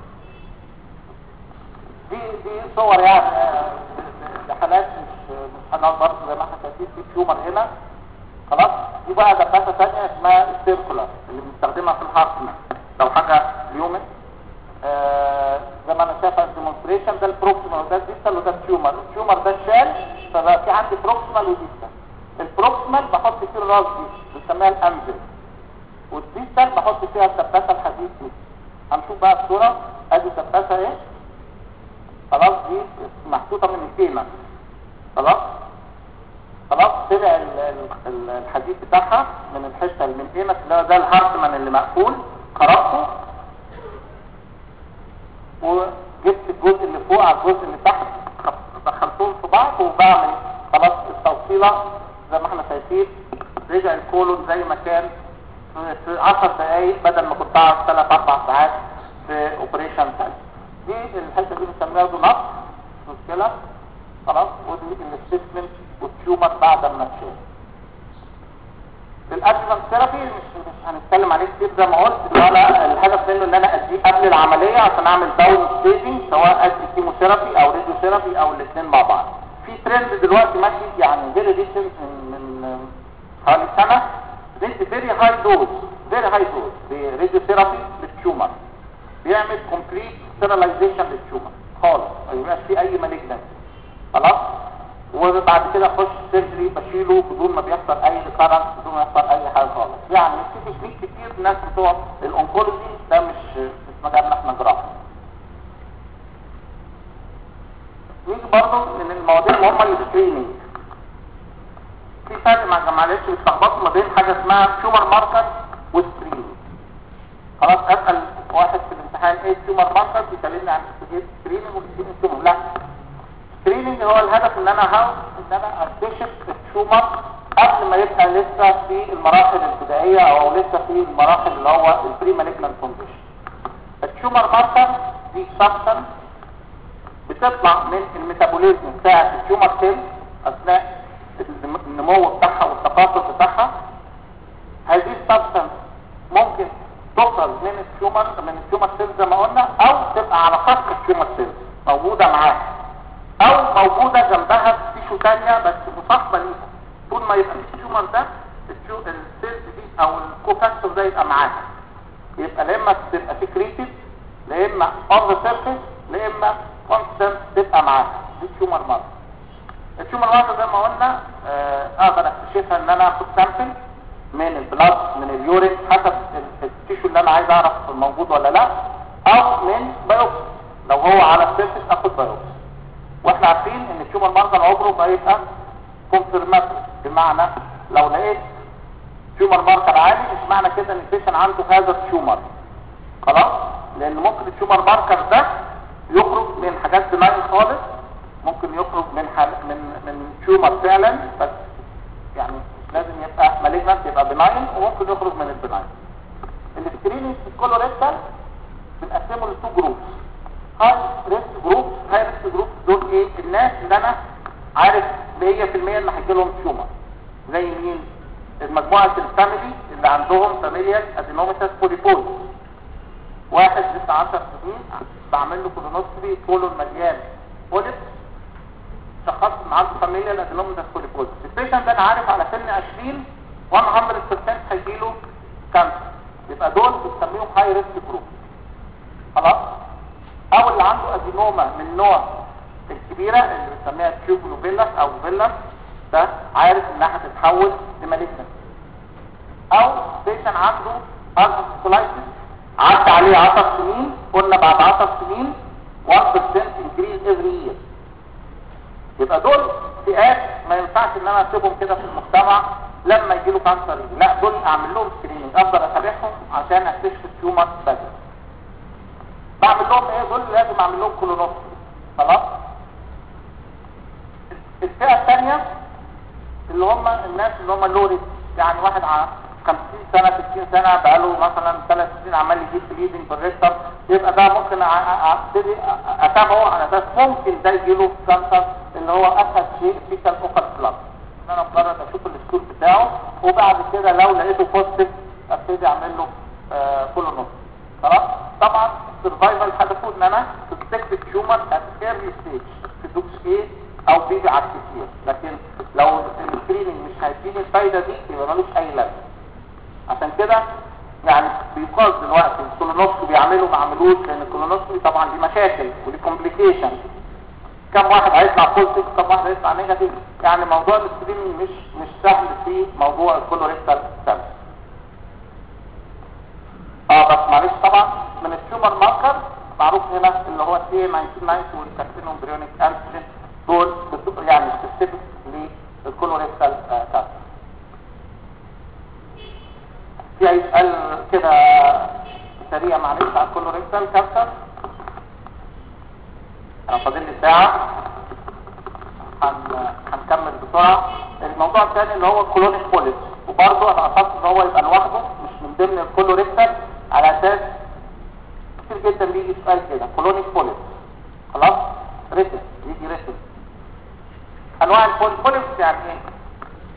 دي دي صور يعني لحالات مش مش حالات برضه زي ما احنا شايفين في تيومر هنا خلاص دي بقى دباسه ثانيه اسمها السيركولار اللي بنستخدمها في الهارتمان لو حاجه ليومن آه زي ما انا شايف الديمونستريشن ده البروكسيمال وده الديستال وده التيومر التيومر ده الشال فبقى في عندي بروكسيمال وديستال البروكسيمال بحط فيه الراس دي بنسميها الانزل والديستال بحط فيها الدباسه الحديد دي هنشوف بقى الصوره ادي الدباسه ايه خلاص دي محطوطه من الكيمه خلاص خلاص طلع الحديد بتاعها من الحته اللي من الكيمه اللي هو ده الهارتمان اللي مقفول خرجته وجبت الجزء اللي فوق على الجزء اللي تحت دخلتهم في بعض وبعمل خلاص التوصيله زي ما احنا شايفين رجع الكولون زي ما كان في 10 دقايق بدل ما كنت قاعد 3 4 ساعات في اوبريشن ثاني دي الحته دي بنسميها دونات مش مشكله خلاص ودي الستمنت والتيومر بعد ما تشيل الادجuvant ثيرابي مش مش هنتكلم عليه كتير زي ما قلت اللي انا الهدف منه ان انا اديه قبل العمليه عشان اعمل داون ستيجنج سواء ادي كيموثيرابي او راديوثيرابي او الاثنين مع بعض في ترند دلوقتي ماشي يعني فيري ريسنت من من حوالي سنه ندي فيري هاي دوز فيري هاي دوز براديوثيرابي للتيومر بيعمل كومبليت ستيرلايزيشن للتيومر خالص ما يبقاش فيه اي مالجنس خلاص وبعد كده اخش سيرجري بشيله بدون ما بيحصل اي ريكارنس بدون ما يحصل اي حاجه خالص يعني في تكنيك كتير الناس بتوع الانكولوجي ده مش مش مجالنا احنا جراحه نيجي برضه من المواضيع المهمه السكريننج في فرق مع معلش بتلخبطوا ما بين حاجه اسمها تيومر ماركر والسكريننج خلاص اسال واحد في الامتحان ايه تيومر ماركر بيكلمني عن السكريننج والسكريننج لا سكريننج هو الهدف ان انا هاو ان انا اكتشف التيومر قبل ما يبقى لسه في المراحل البدائيه او لسه في المراحل اللي هو البري مالجنال كونديشن التيومر ماركر دي سبستانس بتطلع من الميتابوليزم بتاع التيومر سيل اثناء النمو بتاعها والتكاثر بتاعها هذه السبستانس ممكن تخرج من التيومر من التيومر سيل زي ما قلنا او تبقى على خط التيومر سيل موجوده معاها او موجودة جنبها في تيشو تانية بس مصاحبة ليها طول ما يبقى التيومر ده السيلز دي او الكوفاكتور ده يبقى معاها يبقى لا اما تبقى سكريتد لا اما اون ذا سيرفيس لا اما كونستنت تبقى معاها دي تيومر مارك التيومر مارك زي ما قلنا آه اقدر اكتشفها ان انا اخد سامبل من البلاد من اليورين حسب التيشو اللي انا عايز اعرف موجود ولا لا او من بايوبسي لو هو على السيرفيس اخد بايوبسي واحنا عارفين ان التيومر ماركر عمره ما يبقى كونفيرماتوري بمعنى لو لقيت تيومر ماركر عالي مش معنى كده ان البيشن عنده هذا التيومر خلاص لان ممكن التيومر ماركر ده يخرج من حاجات بناين خالص ممكن يخرج من حال من من تيومر فعلا بس يعني لازم يبقى مالجنت يبقى بناين وممكن يخرج من البناين السكريننج في الكولوريكتال بنقسمه لتو جروبس هاي ريسك جروب هاي ريسك جروب دول ايه الناس اللي انا عارف 100% ان هيجي لهم تيومر زي مين المجموعه الفاميلي اللي عندهم فاميليال ادينوميتاس بوليبوز واحد لسه 10 سنين بعمل له كولونوسكوبي كولون مليان بوليب شخصت ان عنده فاميليال ادينوميتاس بوليبوز البيشنت ده انا عارف على سن 20 100% هيجي له كانسر يبقى دول بنسميهم هاي ريسك جروب خلاص او اللي عنده ادينوما من نوع الكبيرة اللي بنسميها تيوبولوفيلاس او فيلاس ده عارف انها هتتحول لمالجنس او بيشن عنده ارثروسكولايتس عدى عليه 10 سنين قلنا بعد 10 سنين 1% increase every year يبقى دول فئات ما ينفعش ان انا اسيبهم كده في المجتمع لما يجي له كانسر لا دول اعمل لهم سكريننج افضل اتابعهم عشان اكتشف التيومر بدري بعمل لهم ايه دول لازم اعمل لهم كولونوسكوبي خلاص الفئه الثانيه اللي هم الناس اللي هم لوريس يعني واحد على 50 سنه 60 سنه بقاله مثلا ثلاث سنين عمال يجيب بليدنج بالريكتر يبقى ده ممكن ابتدي اتابعه على اساس ممكن ده يجي له كانسر اللي هو اسهل شيء فيكال اوكال بلاد ان انا مجرد اشوف السكور بتاعه وبعد كده لو لقيته بوزيتيف ابتدي اعمل له آه كولونوسكوبي خلاص طبعا السرفايفل هدفه ان انا تكتشف التيومر ات ايرلي ستيج في دوكس ايه او بيجي على الكتير لكن لو السكريننج مش هيديني الفايده دي يبقى ملوش اي لازمه عشان كده يعني بيقاس دلوقتي الكولونوسكوبي بيعملوا ما عملوش لان الكولونوسكوبي طبعا دي مشاكل ودي كومبليكيشن كم واحد هيطلع بوزيتيف كم واحد هيطلع نيجاتيف يعني موضوع السكريننج مش مش سهل في موضوع الكولوريكتال سيلز اه بس معلش طبعا من التيومر ماركر معروف هنا اللي هو سي 1990 والكارسينوم بريونيك انتيجين دول يعني سبيسيفيك للكولوريكتال كانسر في اي سؤال كده سريع معلش على الكولوريكتال كانسر انا فاضل لي ساعه هن... هنكمل بسرعه الموضوع الثاني اللي هو الكولونيك بوليس وبرضه انا قصدت ان هو يبقى لوحده مش من ضمن الكولوريكتال على اساس كتير جدا بيجي سؤال كده كولونيك بوليس خلاص ريتم يجي ريتم انواع البوليس يعني ايه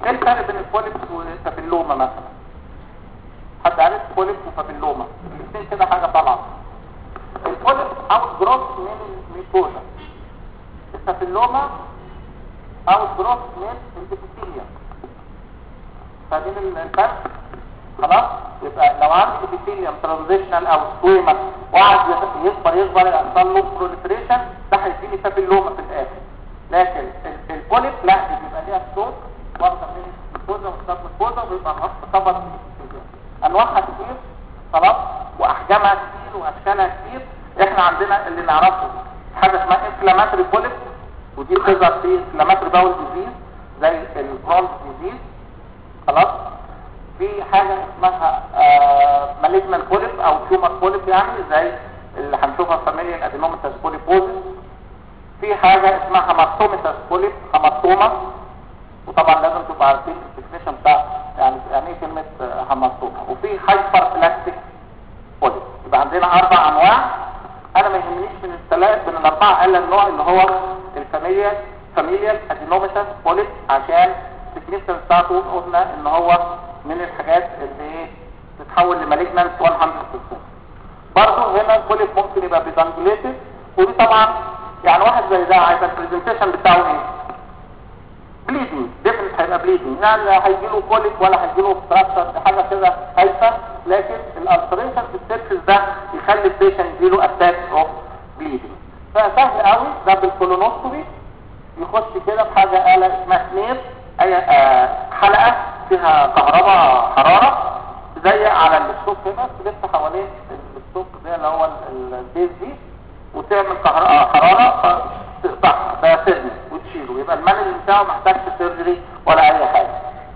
ايه الفرق بين البوليبس والبابيلوما مثلا حد عارف بوليبس وبابيلوما الاثنين كده حاجه طالعه البوليبس اوت جروث من الميكوزا البابيلوما اوت جروث من الابيثيليوم فاهمين الفرق خلاص يبقى لو عندي ابيثيليوم ترانزيشنال او سكويما وقعد يكبر يكبر يحصل له بروليفريشن ده هيديني بابيلوما في الاخر لكن البوليب لا دي بيبقى ليها صوت واخده من الكوزا وستات الكوزا وبيبقى مرتبط انواعها كتير خلاص واحجامها كتير واشكالها كتير احنا عندنا اللي نعرفه حاجه اسمها انفلاماتري بوليب ودي بتظهر في انفلاماتري باول ديزيز زي الكرونز ديزيز خلاص في حاجه اسمها مالجنال بوليب او تيومر بوليب يعني زي اللي هنشوفها في فاميليا ادينوماتس بوليبوزيس في حاجة اسمها هاماتوميتاس بوليب هاماتوما وطبعا لازم تبقى عارفين الديفينيشن بتاع يعني يعني ايه كلمة هاماتوما وفي هايبر بلاستيك بوليب يبقى عندنا اربع انواع انا ما يهمنيش من الثلاث من الاربعة الا النوع اللي هو الفاميليا فاميليا ادينوميتاس بوليب عشان الديفينيشن بتاعته قلنا ان هو من الحاجات اللي ايه تتحول لمالجنانت 100% برضه هنا البوليب ممكن يبقى بيدانجليتد ودي طبعا يعني واحد زي ده عايز البرزنتيشن بتاعه ايه بليدنج ديفنت هيبقى بليدنج يعني لا هيجي له كوليك ولا هيجي له ستراكشر حاجه كده هايفه لكن الالتريشن في السيرفيس ده يخلي البيشنت يجي له اتاك اوف بليدنج فسهل قوي ده بالكولونوسكوبي يخش كده بحاجه آلة اسمها سنير اي آه حلقه فيها كهرباء حراره زي على الستوك هنا تلف حوالين الستوك ده اللي هو البيز دي وتعمل حرارة تقطعها ده سيرجري وتشيله يبقى المانج بتاعه محتاجش سيرجري ولا اي حاجة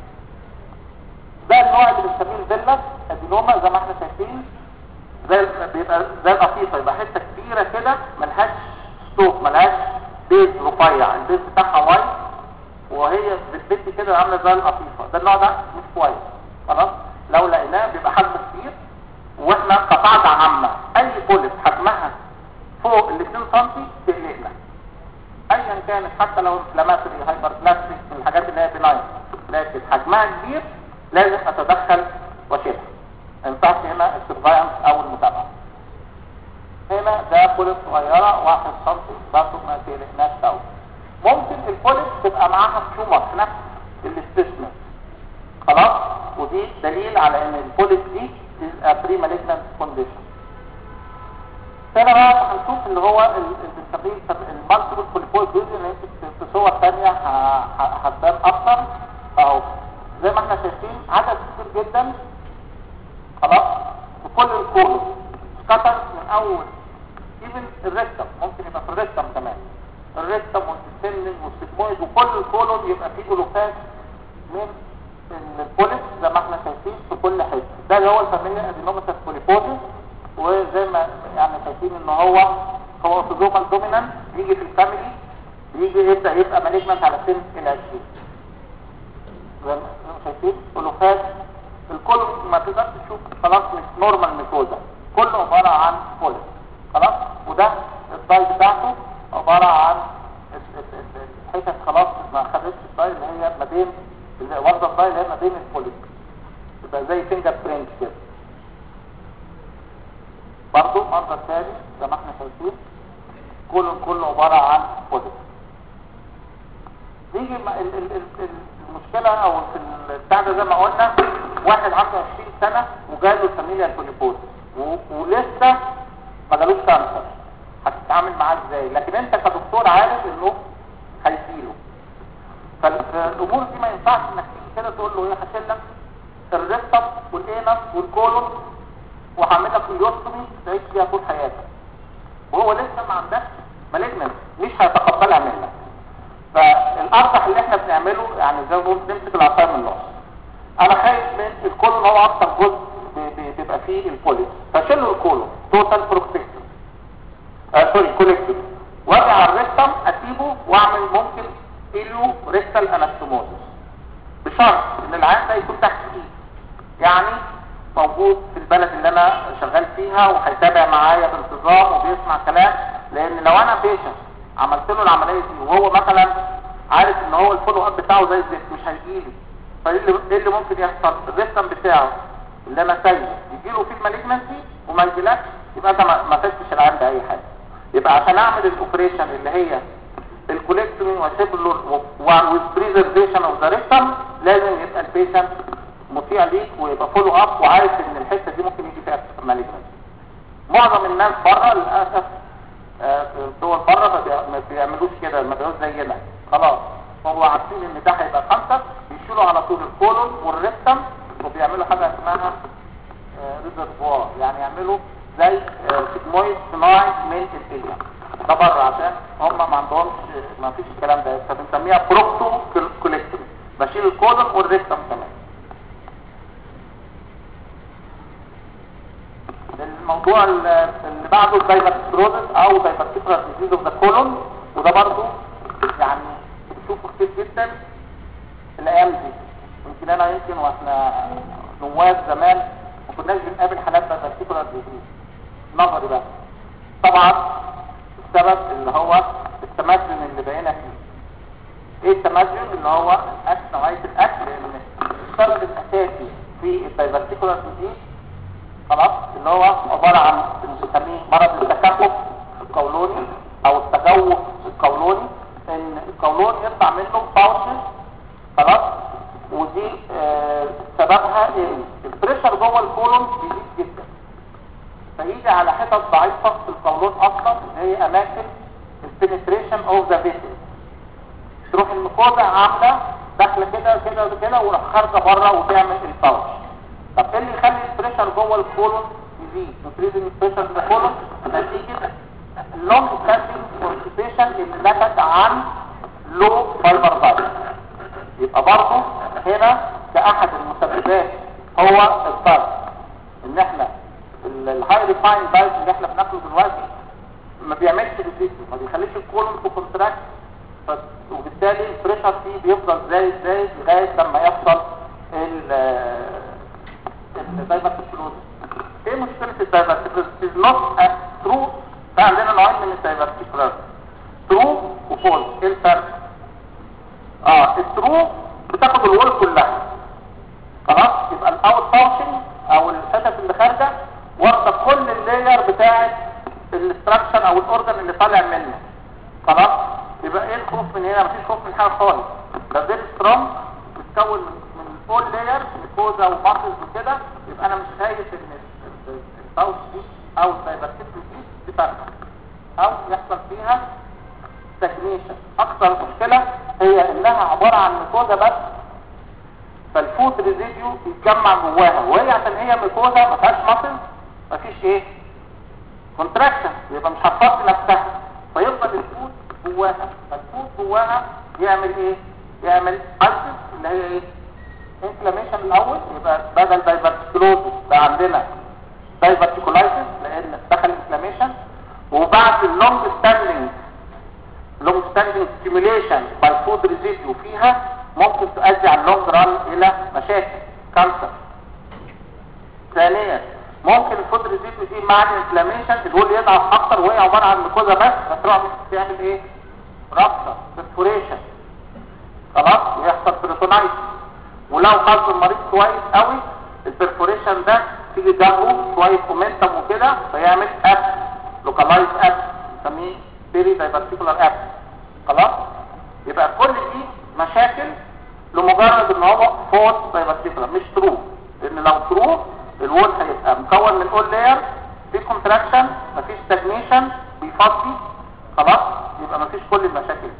ده النوع اللي بنسميه الفيلا ادينوما زي ما احنا شايفين زي بيبقى زي القطيفة يبقى حتة كبيرة كده ملهاش ستوك ملهاش بيز رفيع البيز بتاعها وايت وهي بتبدي كده عاملة زي القطيفة ده النوع ده مش كويس خلاص لو لقيناه بيبقى حجمه كبير واحنا كقاعدة عامة اي بوليس حجمها فوق ال 2 سم تقلقنا ايا كانت حتى لو انفلاماتوري هايبر بلاستيك من الحاجات اللي هي بناين لكن حجمها كبير لازم اتدخل واشيلها ما ينفعش هنا السرفاينس او المتابعه هنا ده بوليس صغيره 1 سم برضه ما تقلقناش قوي ممكن البوليس تبقى معاها تيومر في نفس الاستثمار خلاص ودي دليل على ان البوليس دي بري مالجنانت كونديشن هنا بقى هنشوف اللي هو اللي بنسميه المالتيبل بوليبويد جزء اللي في صور ثانيه هتبان اكتر اهو زي ما احنا شايفين عدد كتير جدا خلاص في كل الكولوم سكتر من اول ايفن الريكتم ممكن يبقى في الريكتم كمان الريكتم والسيستمنج والسيجمويد وكل الكولوم يبقى فيه جلوكاز من البوليس زي ما احنا شايفين في كل حته ده اللي هو الفاميليا ادينوماتس بوليبوزيس وزي ما يعني شايفين ان هو هو اوتوزومال دومينانت يجي في الفاميلي يجي يبدا يبقى مالجمنت على سن ال 20 زي ما شايفين الوفات الكل ما تقدرش تشوف خلاص مش نورمال ميكوزا كله عباره عن بوليس خلاص وده الداي بتاعته عباره عن الحتت خلاص ما خدتش الداي اللي هي ما بين واخده الداي اللي هي ما بين البوليس يبقى زي فينجر برينت كده برضو منظر ثاني زي ما احنا شايفين كله كله عبارة عن بوليس نيجي المشكلة او في البتاع ده زي ما قلنا واحد عنده 20 سنة وجاله فاميليا البوليبوز ولسه ما جالوش كانسر هتتعامل معاه ازاي لكن انت كدكتور عارف انه هيجيله فالامور دي ما ينفعش انك تيجي كده تقول له ايه هشيل لك الريكتم والانس والكولون وهعمل لك اليوستومي تعيش فيها طول حياتك وهو لسه ما عندكش مالجنس مش هيتقبلها منك فالارجح اللي احنا بنعمله يعني زي ما بنقول نمسك العصايه من النص انا خايف من الكولون هو اكتر جزء بيبقى فيه البوليس فشيله الكولون توتال بروكتكتور آه سوري كوليكتور واجي على الريكتم اسيبه واعمل ممكن اليو ريكتال انستموزس بشرط ان العيان ده يكون تحت ايد يعني موجود في البلد اللي انا شغال فيها وهيتابع معايا بانتظام وبيسمع كلام لان لو انا بيشنت عملت له العمليه دي وهو مثلا عارف ان هو الفولو اب بتاعه زي الزفت مش هيجيلي فايه اللي إيه اللي ممكن يحصل الريستم بتاعه اللي انا سايبه يجيله فيه المالجنسي وما يجيلكش يبقى انت ما ما فدتش العيان باي حاجه يبقى عشان اعمل الاوبريشن اللي هي الكوليكتومي وسيبل والبريزرفيشن اوف ذا ريستم لازم يبقى البيشنت مطيع ليك ويبقى فولو اب وعارف ان الحته دي ممكن يجي فيها مالجنسي معظم الناس بره للاسف آه، في الدول بره ما بيع- ما بيعملوش كده ما بيعملوش زينا خلاص هو عارفين ان ده هيبقى خمسه بيشيلوا على طول الكولون والريستم وبيعملوا حاجه اسمها ريزرفوار يعني يعملوا زي سيجمويد صناعي من الكليه ده بره عشان هم ما عندهمش ما فيش الكلام ده فبنسميها بروكتو كوليكتومي بشيل الكولون والريستم كمان الموضوع ال- اللي بعده الدايبرتيكلوزس او دايبرتيكولار ديزيز اوف ذا كولون وده برضه يعني بنشوفه كتير جدا الايام دي يمكن انا يمكن واحنا نواب زمان ما كناش بنقابل حالات دايبرتيكولار ديزيز نظري بس طبعا السبب اللي هو التمدن اللي بقينا فيه ايه التمدن اللي هو الاكل نوعيه الاكل لان السبب الاساسي في الدايبرتيكولار ديزيز خلاص اللي هو عبارة عن بنسميه مرض التكفف القولوني او التجوف القولوني ان القولون يطلع منه باوشز خلاص ودي آه سببها ان البريشر جوه الكولون بيزيد جدا فيجي على حتت ضعيفة في القولون اصلا اللي هي اماكن البنتريشن اوف ذا فيسل تروح الميكوزا عامله داخله كده كده كده وراح خارجه بره وتعمل الباوش طب ايه اللي يخلي البريشر جوه الكولون يزيد انكريز البريشر في الكولون نتيجه لونج ستاندنج كونستيبيشن اللي نتج عن لو فايبر دايت يبقى برضه هنا كاحد المسببات هو الدايت ان احنا الهاي ريفاين دايت اللي احنا بناكله دلوقتي ما بيعملش ريزيست ما بيخليش الكولون في كونتراكت ف- وبالتالي البريشر فيه بيفضل زايد زايد لغايه لما يحصل ال الدايفرتيكلوزس ايه مشكلة الدايفرتيكلوزس is not a true فعندنا نوعين من الدايفرتيكلوزس true وفولس ايه الفرق اه الترو بتاخد الوول كلها خلاص يبقى الاوت باوشنج او الحتت اللي خارجه واخده كل اللاير بتاعه الاستراكشن او الاورجن اللي طالع منه خلاص يبقى ايه الخوف من هنا مفيش خوف من حاجه خالص ده فيري سترونج متكون من من فول لاير ميكوزا وماسلز وكده يبقى انا مش خايف ان الباوش دي او الدايفرتيكل دي تفرقع او يحصل فيها ستاجنيشن اكثر مشكله هي انها عباره عن ميكوزا بس فالفود ريزيديو يتجمع جواها وهي عشان هي ميكوزا ما فيهاش ماسل ما فيش ايه كونتراكشن يبقى مش هتفضي نفسها فيفضل الفود جواها فالفود جواها يعمل ايه يعمل السس اللي هي ايه انفلاميشن الاول يبقى بدل دايفرتيكولوزس بقى عندنا دايفرتيكولايتس لان دخل انفلاميشن وبعد اللونج ستاندنج لونج ستاندنج ستيميوليشن باي فود ريزيديو فيها ممكن تؤدي على اللونج ران الى مشاكل كانسر ثانيا ممكن الفود ريزيديو دي مع الانفلاميشن الول يضعف اكتر وهي عباره عن ميكوزا بس فتروح تعمل ايه رابشر برفوريشن خلاص يحصل بريتونايتس ولو حظ المريض كويس قوي البرفوريشن ده تيجي جنبه شويه مومنتم وكده فيعمل اب لوكالايز اب نسميه بيري دايفرتيكولار اب خلاص يبقى كل دي مشاكل لمجرد ان هو فولس دايفرتيكولار مش ترو لان لو ترو الوول هيبقى مكون من اول لاير في كونتراكشن مفيش ستاجنيشن بيفضي خلاص يبقى مفيش كل المشاكل دي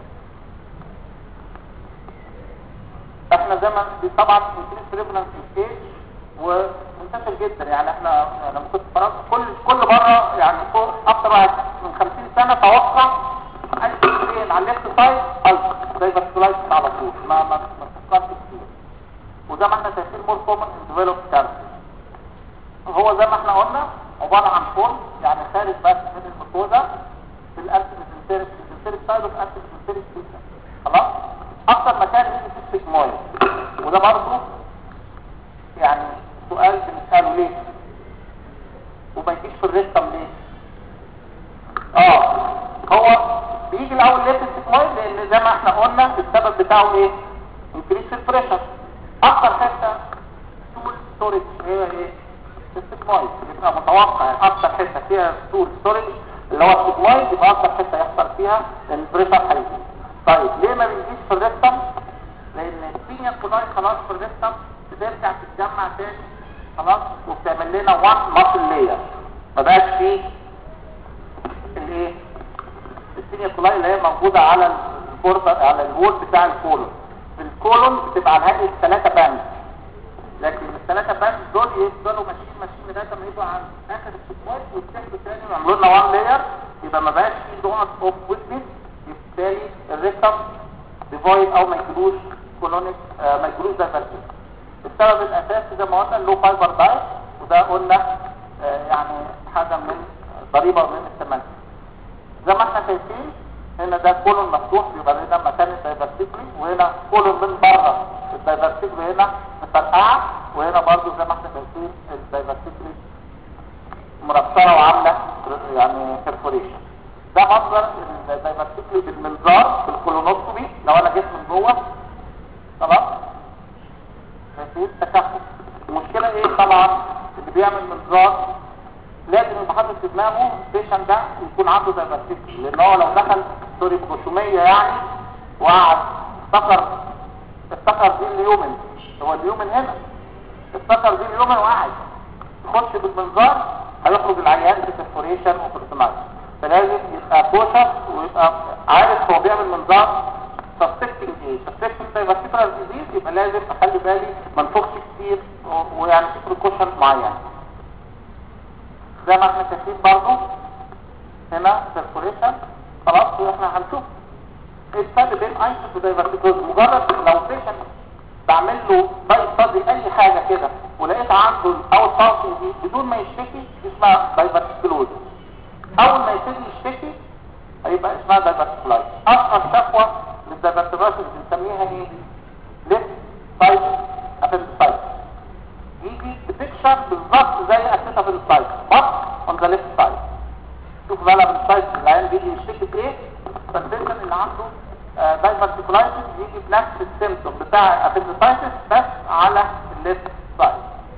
احنا زي ما دي طبعا انكريس بريفلنس ستيج ومنتشر جدا يعني احنا لما كنت في فرنسا كل كل بره يعني فوق اكتر واحد من 50 سنه توقع اي فين على الليفت سايد الف زي فاسكولايتس على طول ما ما ما تفكرش كتير وزي ما احنا شايفين مور كومن ان ديفلوب كانسر هو زي ما احنا قلنا عباره عن فورم يعني خارج بس من الميكوزا في الانتيميسنتريك الانتيميسنتريك سايد اوف انتيميسنتريك سيستم خلاص اكتر مكان يجي فيه السيجمويد وده برضه يعني سؤال بنساله ليه وما يجيش في الريستم ليه اه هو بيجي الاول ليه في السيجمويد لان زي ما احنا قلنا السبب بتاعه ايه انكريس البريشر اكتر حته طول ستورج هي ايه السيجمويد يبقى متوقع اكتر حته فيها طول ستورج اللي هو السيجمويد يبقى اكتر حته يحصل فيها البريشر هيزيد طيب ليه ما بيجيش في الريكتم لان السينيا كولاي خلاص في الريكتم بترجع تتجمع تاني خلاص وبتعمل لنا وان ماسل لاير ما بقاش فيه الايه السينيا كولاي اللي هي موجوده على البوردر على الوول بتاع الكولون الكولون بتبقى على هيئه ثلاثه باند لكن الثلاثه باند دول يفضلوا ماشيين ماشيين لغايه ما يبقوا عند اخر السكوات ويتحدوا تاني ويعملوا لنا وان لاير يبقى ما بقاش فيه نقط اوف ويتنس بالتالي الريكتم ديفايد او ما يجيلوش كولونيك آه ما يجيلوش دايفرسيتي السبب الاساسي زي ما قلنا اللو فايبر دايت وده قلنا آه يعني حاجه من ضريبه من الثمن زي ما احنا شايفين هنا ده كولون مفتوح بيبقى هنا مكان الدايفرسيكلي وهنا كولون من بره الدايفرسيكلي هنا مفرقعه وهنا برضو زي ما احنا شايفين الدايفرسيكلي مربطه وعامله يعني بيرفوريشن ده منظر الدايفرسيكلي بالمنظار بالكولونوسكوبي لو انا جيت من جوه خلاص شايفين تكهف المشكله ايه طبعا اللي بيعمل منظار لازم يبقى حاطط في دماغه البيشن ده يكون عنده دايفرسيتي لان هو لو دخل سوري بخشوميه يعني وقعد افتكر افتكر دي اليومن هو اليومن هنا افتكر دي اليومن وقعد يخش بالمنظار هيخرج العيان بسفوريشن وبرسمات فلازم يبقى كوشس ويبقى عارف هو بيعمل منظار سسبكتنج ايه سسبكتنج دايفرسيتي ديزيز يبقى لازم اخلي بالي ما نفخش كتير ويعني في بريكوشن معين زي ما احنا شايفين برضو هنا سيركوليشن خلاص واحنا هنشوف ايه الفرق بين ايسوس ودايفرتيكوز مجرد لو بيشن بعمل له باي اي حاجه كده ولقيت عنده اول باسنج دي بدون ما يشتكي اسمها دايفرتيكلوز اول ما يبتدي يشتكي هيبقى اسمها دايفرتيكولايز اشهر شكوى للدايفرتيكولايز بنسميها ايه ليفت سايد ابندسايتس يجي بتكشر بالظبط زي اساسها في السلايد بط اون ذا ليفت سايد شوف بقى من السايد العيان بيجي يشتكي بايه فالبيشن اللي عنده دايفرتيكولايتس يجي بنفس السيمتوم بتاع ابندسايتس بس على الليفت سايد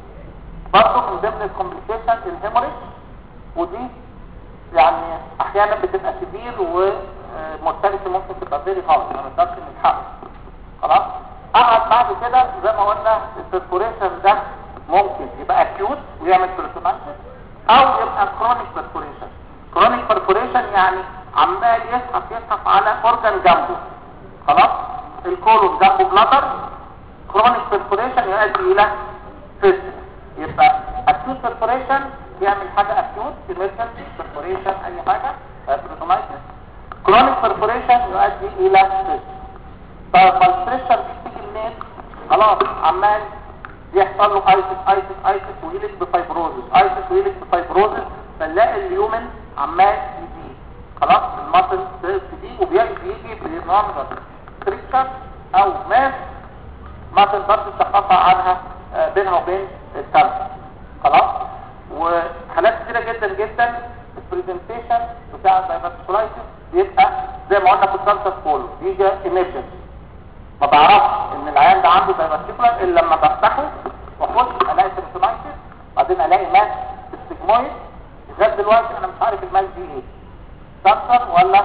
برضه من ضمن الكومبليكيشن الهيموريج ودي يعني احيانا بتبقى سيفير ومورتاليتي ممكن تبقى فيري هاي ما نقدرش نلحقها خلاص قعد بعد كده زي ما قلنا البرفوريشن ده ممكن يبقى اكيوت ويعمل بيرسوناليتي او يبقى كرونيك بيرفوريشن كرونيك بيرفوريشن يعني عمال يسحب يسحب على اورجان جنبه خلاص الكولون جنبه بلاتر كرونيك بيرفوريشن يؤدي الى فيست يبقى اكيوت بيرفوريشن يعمل حاجه اكيوت ايمرجنسي بيرفوريشن اي حاجه بيرسوناليتي كرونيك بيرفوريشن يؤدي الى فيست طيب البريشر دي بتيجي منين خلاص عمال يحصل له ايسس ايسس ايسس ويلك بفايبروزس ايسس ويلك بفايبروزس فنلاقي اليومن عمال يزيد خلاص المصل تزيد وبيجي بنوع من ستريكشر او ماس ما تقدرش تتقطع عنها بينها وبين الكانسر خلاص وحالات كتيره جدا جدا البرزنتيشن بتاع الدايفرتيكولايتس بيبقى زي ما قلنا في الكانسر كله بيجي ايمرجنسي ما بعرفش ان العيان ده عنده دايفرتيكولار الا لما بفتحه واخش الاقي سيرتولايتس بعدين الاقي ماس استجمويد لغايه دلوقتي انا مش عارف الماس دي ايه كانسر ولا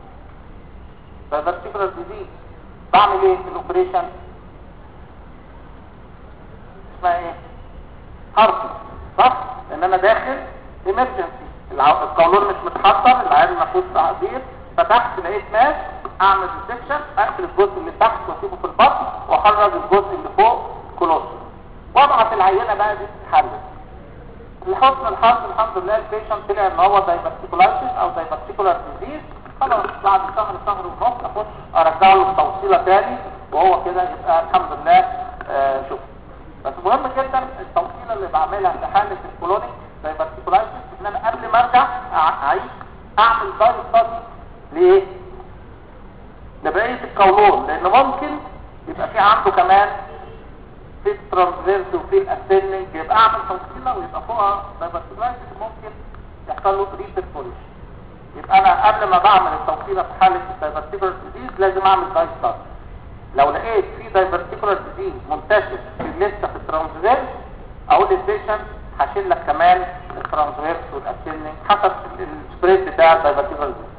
دايفرتيكولار ديزيز بعمل ايه في الاوبريشن اسمها ايه هارتي صح لان انا داخل ايمرجنسي القولون مش متحضر العيان المفروض تعبير فتحت لقيت ماس اعمل ديسكشن اقفل الجزء اللي تحت واسيبه في البطن واخرج الجزء اللي فوق كلوس وابعت العينه بقى دي تتحلل لحسن الحظ الحمد لله البيشنت طلع ان هو دايفرتيكولايتس او دايفرتيكولار ديزيز خلاص بعد شهر شهر ونص اخش ارجع له التوصيله تاني وهو كده يبقى الحمد لله آه شوف بس مهم جدا التوصيله اللي بعملها في حاله الكولونيك دايفرتيكولايتس ان انا قبل ما ارجع اعيد اعمل دايت ستادي ليه؟ لبقية القولون لان ممكن يبقى في عنده كمان في الترانسفيرس وفي الاسننج يبقى اعمل توصيله ويبقى فوقها دايفرتيكولايتس ممكن يحصل له ريبرفوريشن يبقى انا قبل ما بعمل التوصيله في حاله الدايفرتيكولار ديزيز لازم اعمل دايت ستادي لو لقيت في دايفرتيكولار ديزيز منتشر في لسه في الترانسفيرس اقول للبيشنت هشيل لك كمان الترانسفيرس والاسيلنج حسب السبريد بتاع الدايفرتيكولار ديزيز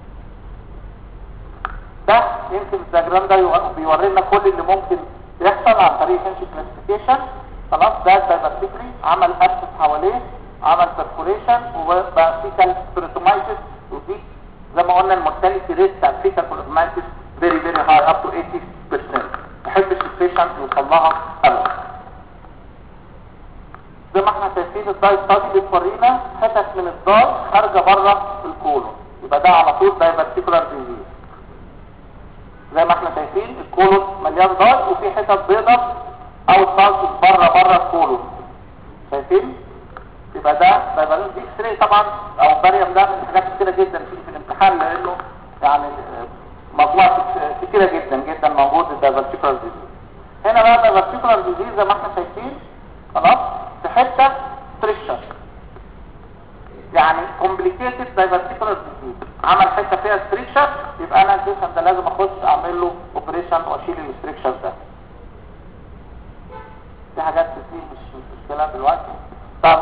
ده يمكن الدياجرام ده يو- بيوري لنا كل اللي ممكن يحصل عن طريق هنشي كلاسيفيكيشن خلاص ده دايفرتيكلي عمل اسس حواليه عمل سيركوليشن وبقى فيكال سبيريتومايتس ودي زي ما قلنا المورتاليتي ريت بتاع الفيكال سبيريتومايتس فيري فيري هاي اب تو 80% ما يحبش البيشنت يوصل لها ابدا زي ما احنا شايفين الداي ستادي بتورينا حتت من الداي خارجه بره الكولون يبقى ده على طول دايفرتيكولار ديزيز زي ما احنا شايفين الكولون مليان داي وفي حتت بيضاء او سالسس بره بره الكولون شايفين يبقى ده ده يبقى دي اكس راي طبعا او باريوم ده من الحاجات كتيره جدا في, في الامتحان لانه يعني آه، مجموعه كت- كتيره جدا جدا موجود الدايفرتيكولار ديزيز هنا بقى الدايفرتيكولار ديزيز زي ما احنا شايفين خلاص في حته ستريكشر يعني كومبليكيتد دايفرتيكولار ديزيز عمل حته فيها ستريكشر يبقى انا البيشنت ده لازم اخش اعمل له اوبريشن واشيل الستريكشر ده دي حاجات كتير مش مش مشكله دلوقتي طب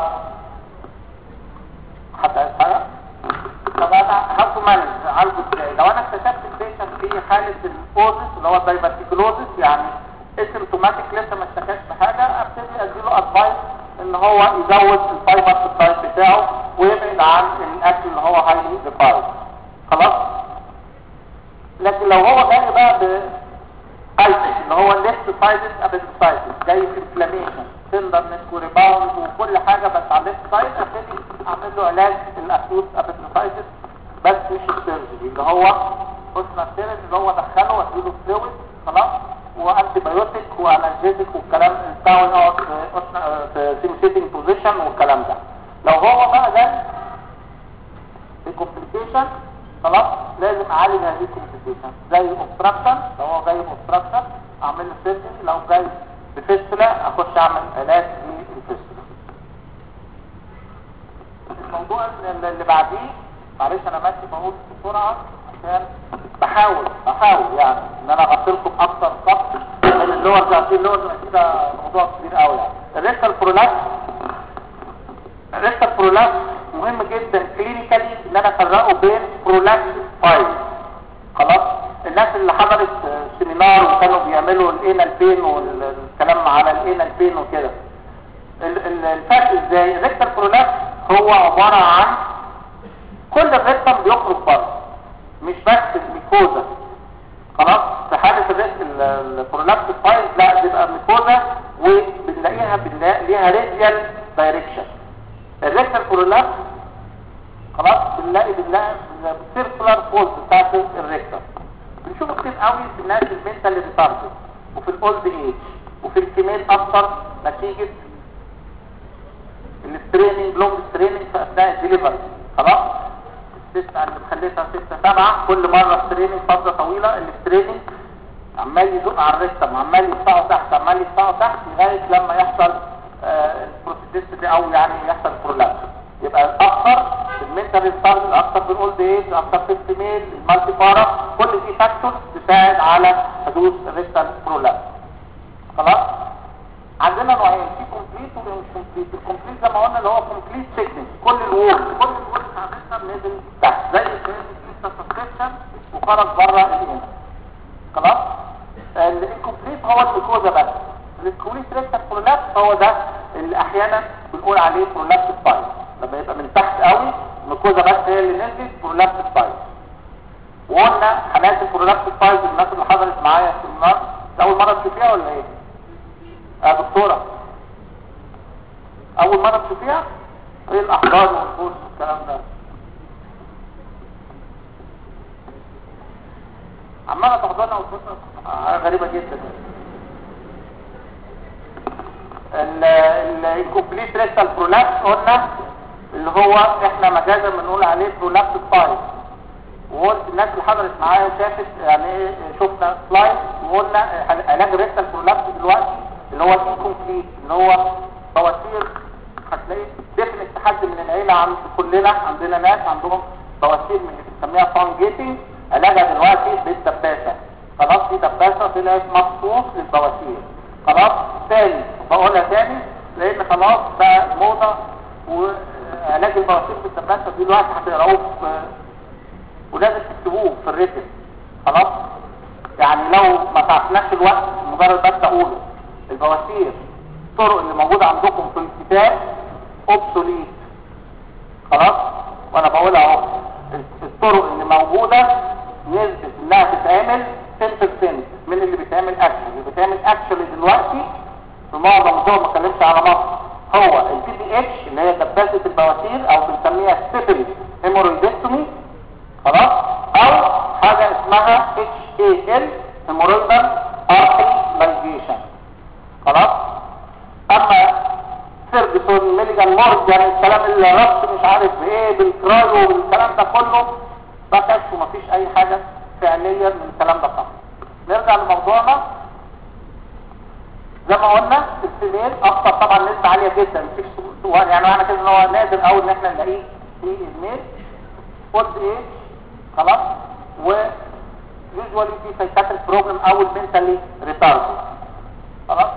حد عايز حاجه طب انا هاو تو مانج عالجه ازاي لو انا اكتشفت البيشنت في حاله الاوزس اللي هو الدايفرتيكولوزس يعني اسيمتوماتيك لسه ما اشتكاش بحاجه ابتدي اديله ادفايس ان هو يزود الفايبر في الدايت بتاعه ويبعد عن الاكل اللي هو هايلي ديفايد خلاص لكن لو هو جاي بقى ب ايتس اللي هو ليفت سايدد ابيتسايتس جاي في انفلاميشن تندرنس وريباوند وكل حاجه بس على الليفت سايد ابتدي اعمل له علاج الاكيوت ابيتسايتس بس مش السيرجري اللي هو قلنا السيرجري اللي هو دخله واديله فلويد خلاص وانتي بايوتيك وانالجيزيك والكلام بتاعه يقعد في قلنا في سيمسيتنج بوزيشن والكلام ده لو هو بقى جاي الكومبليكيشن خلاص لازم اعالج هذه الكومبليكيشن زي اوبستراكشن لو هو جاي باوبستراكشن اعمل له سيرجري لو جاي بفيستولا اخش اعمل علاج للفيستولا الموضوع اللي اللي بعديه معلش انا ماشي بقول بسرعه عشان بحاول بحاول يعني ان انا اغطي لكم اكتر خط من اللور ده اللور ده كده موضوع كبير قوي يعني الريكتال برولابس الريكتال برولابس مهم جدا كلينيكالي ان انا افرقه بين برولابس فايل خلاص الناس اللي حضرت سيمينار وكانوا بيعملوا الانال بين والكلام على الانال بين وكده ال- ال- الفرق ازاي الريكتال برولابس هو عبارة عن كل الريكتم بيخرج بره مش بس الميكوزا خلاص في حالة الريكت البرولابس فايل لا بيبقى ميكوزا وبنلاقيها بنلاقي ليها راديال دايركشن الريكتال برولابس خلاص بنلاقي بنلاقي سيركولار فولد بتاعت الريكتم بنشوفه كتير قوي في الناس المنتال ريتاردد وفي الاولد ايج وفي الكيميل اكتر نتيجة الستريننج لونج ستريننج في اثناء الدليفري خلاص الستة اللي مخليتها ستة سبعة كل مرة ستريننج فترة طويلة الستريننج عمال يزق على الريكتم عمال يقطعه تحت عمال يقطعه تحت لغاية لما يحصل آه البروسيدست دي او يعني يحصل برولابس يبقى اكتر في المنتال ريتارد اكتر في الاولد ايج اكتر في الفيميل المالتي بارا كل دي فاكتورز تساعد على حدوث الريكتال برولابس خلاص عندنا نوعين في كومبليت ومش كومبليت الكومبليت زي ما قلنا اللي هو كومبليت سيكنس كل الوول كل الوول بتاعتنا نزل تحت زي السسبكشن وخرج بره الانس خلاص الانكومبليت هو الميكوزا بس الكومبليت ريكتال برولابس هو ده اللي احيانا بنقول عليه برولابس ستايل لما يبقى من تحت قوي الميكوزا بس هي اللي نزلت برولابس ستايل وقلنا حالات البرولابس ستايل الناس اللي حضرت معايا في النار اول مره تشوفيها ولا ايه؟ يا دكتورة اول مرة تشوفيها ايه الاحضان والفوز والكلام ده عمالة تحضرنا وتفوز غريبة جدا الكومبليت ريكتال برولابس قلنا اللي هو احنا مجازا بنقول عليه برولابس سبايس وقلت الناس اللي حضرت معايا وشافت يعني ايه شفنا سلايد وقلنا علاج الريكتال برولابس دلوقتي اللي هو الانكومبليت اللي هو بواسير هتلاقي ديفنت حد من العيله عند كلنا عندنا ناس عندهم بواسير من اللي بنسميها فانجيتنج علاجها دلوقتي بالدباسه خلاص في دباسه طلعت مخصوص للبواسير خلاص تاني بقولها تاني لان خلاص بقى موضة وعلاج البواسير في السبانة فدي الوقت هتقراوه في ولازم تكتبوه في الريتم خلاص يعني لو ما تعرفناش الوقت مجرد بس اقوله البواسير الطرق اللي موجودة عندكم في الكتاب اوبسوليت خلاص وانا بقولها اهو الطرق اللي موجودة نسبة انها تتعمل 10% من اللي بيتعمل اكشن اللي بيتعمل اكشن دلوقتي في معظم الدول ما اتكلمش على مصر هو البي دي اتش اللي هي دباسة البواسير او بنسميها ستيفل هيمورويدكتومي خلاص او حاجة اسمها اتش اي ال هيمورويدال ارتريلايزيشن خلاص اما فيرجسون ميليجان مورجان الكلام اللي ربط مش عارف ايه بالكرايو والكلام ده كله ده كشف ومفيش اي حاجة فعليا من الكلام ده خالص نرجع لموضوعنا زي ما قلنا السنين اكتر طبعا نسبة عالية جدا مفيش سؤال يعني معنى كده ان هو نادر قوي ان احنا نلاقيه في الميل قلت ايه خلاص و يوجوالي في سايكاتريك بروجرام او المنتالي ريتارد خلاص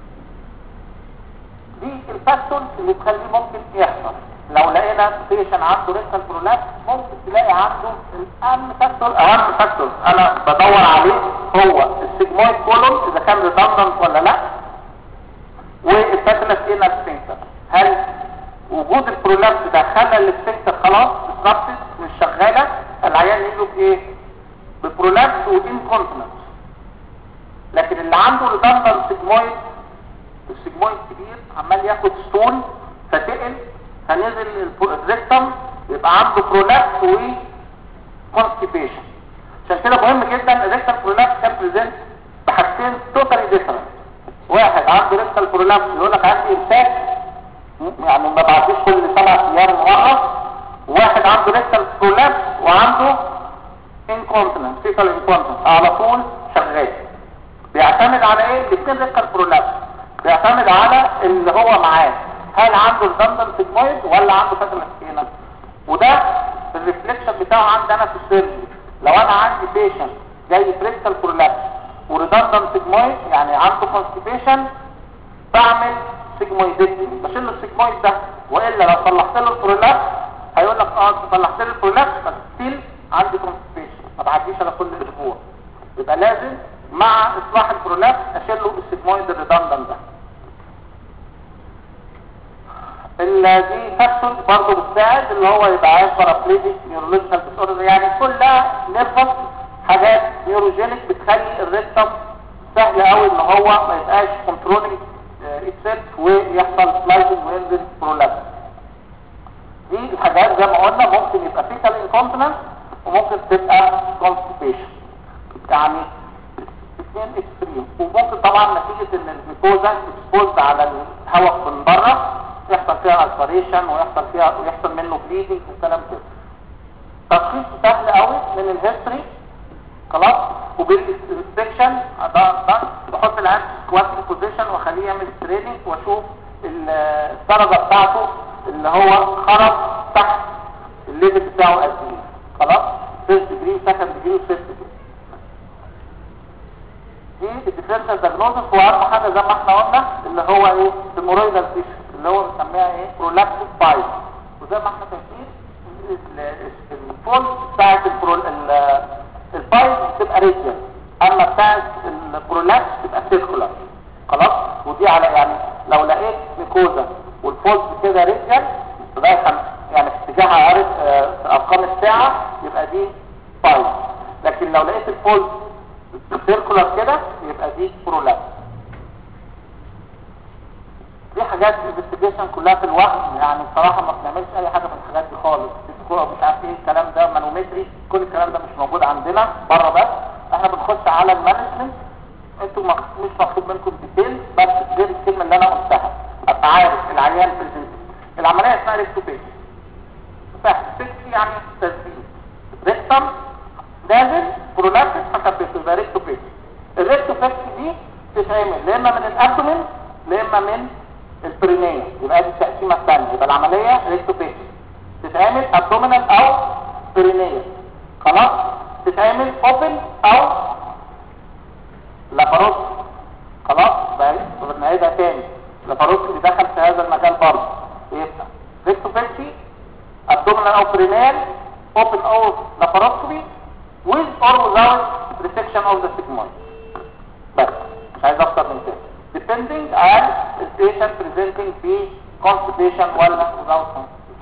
دي الفاكتورز اللي تخليه ممكن يحصل لو لقينا بيشن عنده ريكتال برولابس ممكن تلاقي عنده الاهم فاكتور اهم فاكتور انا بدور عليه هو السيجمويد كولون اذا كان ريدندنت ولا لا والباتلس انال سفنكتر هل وجود البرولابس ده خلى السفنكتر خلاص disrupted مش شغاله العيان يجوا بايه ببرولابس وانكونتنس لكن اللي عنده ريدندنت سيجمويد السيجمويد كبير عمال ياخد ستون فتقل هنزل الريكتم يبقى عنده برولابس و كونستيبيشن عشان كده مهم جدا الريكتم برولابس كان بريزنت بحاجتين توتالي ديفرنت واحد عنده ريكتال برولابس يقول لك عندي امساك يعني ما بعديش كل سبع ايام مره واحد عنده ريكتال برولابس وعنده انكونتنس فيتال انكونتنس على طول شغال بيعتمد على ايه الاثنين ريكتال برولابس بيعتمد على اللي هو معاه هل عنده الدندن سيجمويد ولا عنده فاتل سكينة وده الريفليكشن بتاعه عندي انا في السيرجري لو انا عندي بيشنت جاي بريكتال برولابس وريدندن سيجمويد يعني عنده كونستيبيشن بعمل سيجمويدكتومي بشيل له السيجمويد ده والا لو طلعت له البرولابس هيقول لك اه انت طلعت لي البرولابس بس ستيل عندي كونستيبيشن ما بعديش على كل اسبوع يبقى لازم مع اصلاح البرولابس اشيل له السيجمويد الريدندن ده دي فاكتور برضه بتساعد اللي هو يبقى عايز بارابليجيك نيورولوجيكال ديسوردر يعني كلها نيرفس حاجات نيوروجينيك بتخلي الريكتم سهل قوي ان هو ما يبقاش كنترولينج اتسيلف ويحصل سلايدنج وينزل برولابس دي الحاجات زي ما قلنا ممكن يبقى فيتال انكونتنس وممكن تبقى كونستيبيشن يعني اثنين اكستريم وممكن طبعا نتيجة ان الميكوزا اكسبوزد على الهواء من بره يحصل فيها الفاريشن ويحصل فيها ويحصل منه بليدنج وكلام كده تشخيص سهل قوي من الهيستوري خلاص وبالانسبكشن ده ده بحط العين في سكوات بوزيشن واخليه يعمل تريننج واشوف الدرجه بتاعته اللي هو خرج تحت الليفل بتاعه قد ايه خلاص فيرست ديجري سكند ديجري وفيرست ديجري دي الديفرنشال دايجنوستس واهم حاجه زي ما احنا قلنا اللي هو ايه المورويدال تيشو اللي هو بنسميها ايه برولابسيس بايل وزي ما احنا شايفين الفول بتاعت البرول البايل بتبقى ريجل اما بتاعت البرولابس بتبقى سيركولار خلاص ودي على يعني لو لقيت ميكوزا والفولز كده ريجل ده يعني في اتجاه عارف في ارقام الساعه يبقى دي بايل لكن لو لقيت الفولز سيركولار كده يبقى دي برولابس دي حاجات انفستيجيشن كلها في الوهم يعني بصراحه ما بنعملش اي حاجه من الحاجات دي خالص مش عارف ايه الكلام ده مانومتري كل الكلام ده مش موجود عندنا بره بس احنا بنخش على المانجمنت انتوا مش مطلوب منكم ديتيل بس غير الكلمه اللي انا قلتها ابقى عارف العيان بريزنت العمليه اسمها ريكتوبيشن سهل فيكس يعني تسديد ريكتم نازل برولابس فكبسه يبقى ريكتوبيشن الريكتوبيشن دي تتعمل لا اما من الابدومين لا اما من البرينية يبقى دي التقسيمة الثانية يبقى العملية ريكتوبيشن تتعمل ابدومينال او برينية خلاص تتعمل اوبن او لاباروسكي خلاص بقى بنعيدها تاني لاباروسكي دخل في هذا المجال برضه يبقى ريكتوفيكسي abdominal او برينال open or laparoscopy with or without resection of the sigmoid بس مش عايز اكتر من كده depending on the patient presenting في constipation ولا without constipation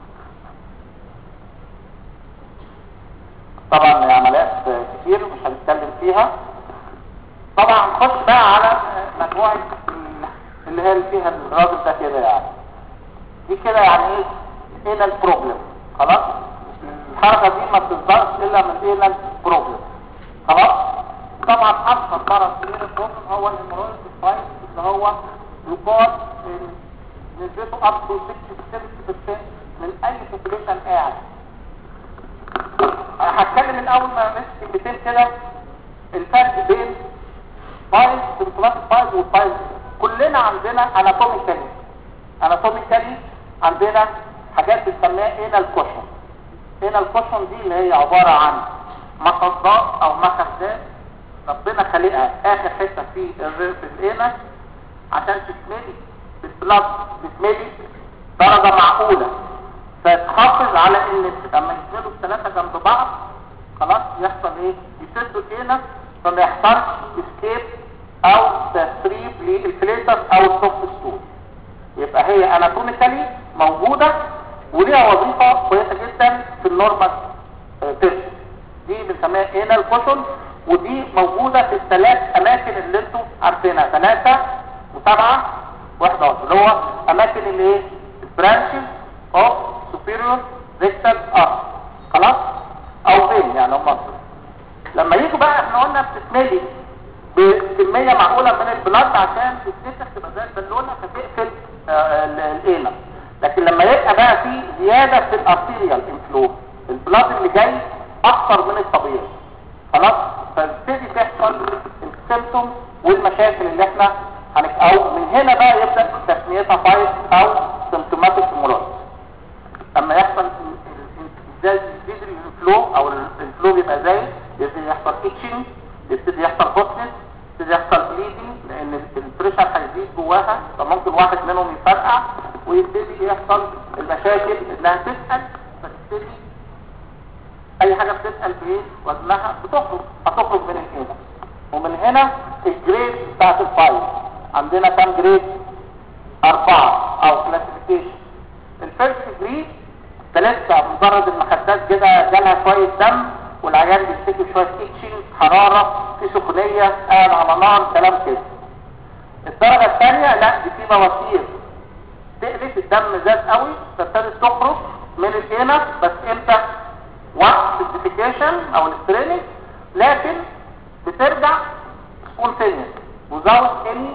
طبعا عمليات كتير مش هنتكلم فيها طبعا نخش بقى على مجموعة اللي هي اللي فيها الراجل ده كده يعني دي كده يعني ايه هنا البروبلم خلاص الحركة دي ما بتصدرش الا من هنا البروبلم خلاص طبعا اشهر مرض في هنا البروبلم هو الهيمورويد سبايك اللي هو يقال نسبته اب تو 60 من اي population قاعد هتكلم من اول ما مسك كلمتين كده الفرق بين بايز سيمتوماتيك بايز والبايز كلنا عندنا اناتوميكالي اناتوميكالي عندنا حاجات بنسميها هنا الكوشن هنا الكوشن دي اللي هي عبارة عن مصدات او مخزات ربنا خلقها اخر حتة في الرئيس الانس عشان تتملي بالبلاد تتملي درجة معقولة فتحافظ على ان لما يتملوا الثلاثة جنب بعض خلاص يحصل ايه يسدوا الانس فما يحصلش اسكيب او تسريب للفليتر او السوفت ستول يبقى هي اناتوميكالي موجودة وليها وظيفة كويسة جدا في النورمال تيرس دي بنسميها انال كوشن ودي موجودة في الثلاث اماكن اللي انتوا عارفينها ثلاثة وسبعة واحدة واحدة اللي هو اماكن اللي ايه برانشز اوف سوبيريور ريكتال ار خلاص او فين يعني هم لما يجوا بقى احنا قلنا بتتملي بكمية معقولة من البلاد عشان تتنفخ تبقى زي البالونة فتقفل القيمة لكن لما يبقى بقى في زيادة في الارتيريال انفلو البلاد اللي جاي اكتر من الطبيعي خلاص فبتبتدي تحصل السيمتوم والمشاكل اللي احنا هنك او من هنا بقى يبدا تسميتها فايت او سيمتوماتيك هيمورايد اما يحصل ازاي يزيد الانفلو او الانفلو بيبقى زايد يبتدي يحصل اتشنج يبتدي يحصل هوتنس يبتدي يحصل بليدنج لان البريشر هيزيد جواها فممكن واحد منهم يفرقع ويبتدي يحصل المشاكل انها تسأل فتبتدي اي حاجة بتسأل بايه وزنها بتخرج هتخرج من الهنا ومن هنا الجريد بتاعت الفايل عندنا كام جريد اربعة او كلاسيفيكيشن الفيرست جريد ثلاثة مجرد المخدات كده جالها شوية دم والعيان بيشتكي شوية اتشنج حرارة في سخونية قاعد على نار كلام كده الدرجة الثانية لا دي في مواسير تقلت الدم زاد قوي فابتدت تخرج من الانف بس امتى وقت الديفيكيشن او الستريننج لكن بترجع سبونتينيوس وزاوت اني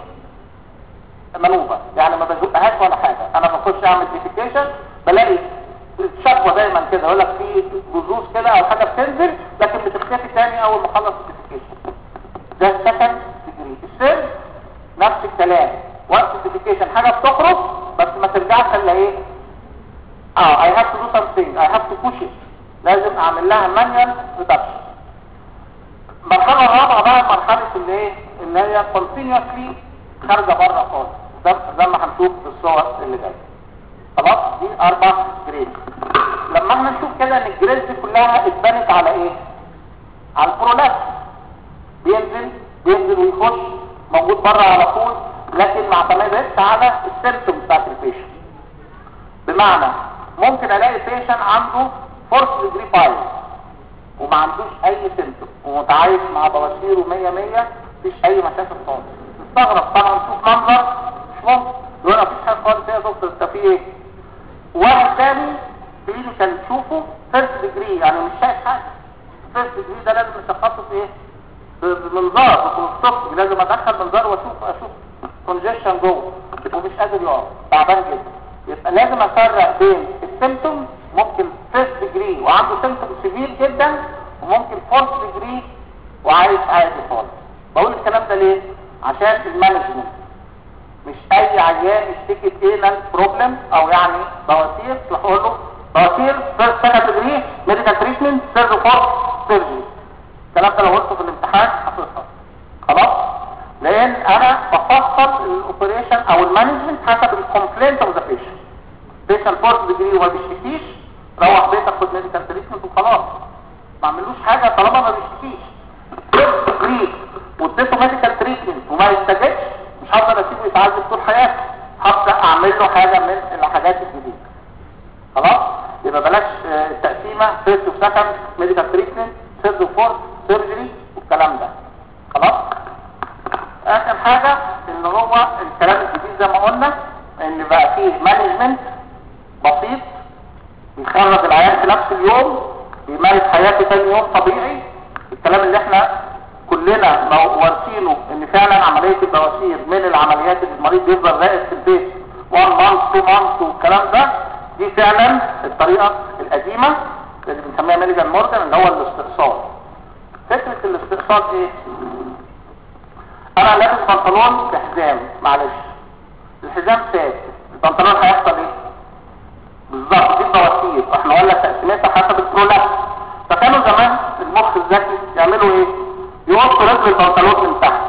منوبة يعني ما بزقهاش ولا حاجة انا بخش اعمل ديفيكيشن بلاقي الشكوى دايما كده يقول لك في جزوز كده او حاجة بتنزل لكن بتختفي تاني اول ما اخلص الديفيكيشن ده السكند ديجري السيرد نفس الكلام وقت الديفيكيشن حاجة بتخرج بس ما ترجعش الا ايه اه I have to do something I have to push it لازم اعمل لها مانيال ريدكشن المرحلة الرابعة بقى مرحلة اللي ايه اللي هي continuously خارجة بره خالص ده زي ما هنشوف في الصور اللي جايه خلاص دي اربع جريد لما احنا نشوف كده ان الجريد دي كلها اتبنت على ايه على البرولابس بينزل بينزل ويخش موجود بره على طول لكن ما اعتمدتش على السيمتوم بتاعت البيشن بمعنى ممكن الاقي بيشن عنده فورس ديجري بايل وما عندوش اي سيمتوم ومتعايش مع بواسيره 100 100 مفيش اي مشاكل خالص تستغرب طبعا تشوف منظر مش ممكن يقول مفيش حاجه خالص يا دكتور انت في ايه واحد تاني كلينيكال تشوفه فيرست ديجري يعني مش شايف حاجه فيرست ديجري ده لازم نشخصه في ايه بمنظار بكولوستومي لازم ادخل منظار واشوف اشوف كونجيشن جوه ومش قادر يقف تعبان جدا يبقى لازم افرق بين السيمتوم ممكن فيرست ديجري وعنده سيمتوم سيفير جدا وممكن فورث ديجري وعايش عادي خالص بقول الكلام ده ليه عشان المانجمنت مش اي عيان يشتكي بينال بروبلم او يعني بواسير تروحوا له بواسير فيرست سكند ديجري ميديكال تريتمنت ثيرد فورث سيرجري الكلام ده لو قلته في الامتحان هتسقط خلاص بيفصل الاوبريشن او المانجمنت حسب الكومبلينت اوف ذا بيشنت بيشنت فورس ديجري وما بيشتكيش روح بيتك خد ميديكال تريتمنت وخلاص ما عملوش حاجه طالما ما بيشتكيش ديجري واديته ميديكال تريتمنت وما يستجبش مش هقدر اسيبه يتعذب طول حياته هبدا اعمل له حاجه من الحاجات الجديده خلاص يبقى بلاش آه، التقسيمه فيرست وسكند ميديكال تريتمنت ثيرد وفورث سيرجري والكلام ده خلاص اخر حاجه اللي هو الكلام الجديد زي ما قلنا ان بقى فيه مانجمنت بسيط بيخرج العيان في نفس اليوم بيمارس حياته تاني يوم طبيعي الكلام اللي احنا كلنا مو- وارثينه ان فعلا عمليه البواسير من العمليات اللي المريض بيفضل راقد في البيت 1 مانث 2 مانث والكلام ده دي فعلا الطريقه القديمه اللي بنسميها ميليجان مورجان اللي هو الاستئصال فكره الاستئصال ايه؟ انا لابس بنطلون بحزام معلش الحزام ثابت البنطلون هيحصل ايه؟ بالظبط دي البواسير احنا قلنا تقسيمتها حسب البرولابس فكانوا زمان المخ الذكي يعملوا ايه؟ يوصوا رجل البنطلون من تحت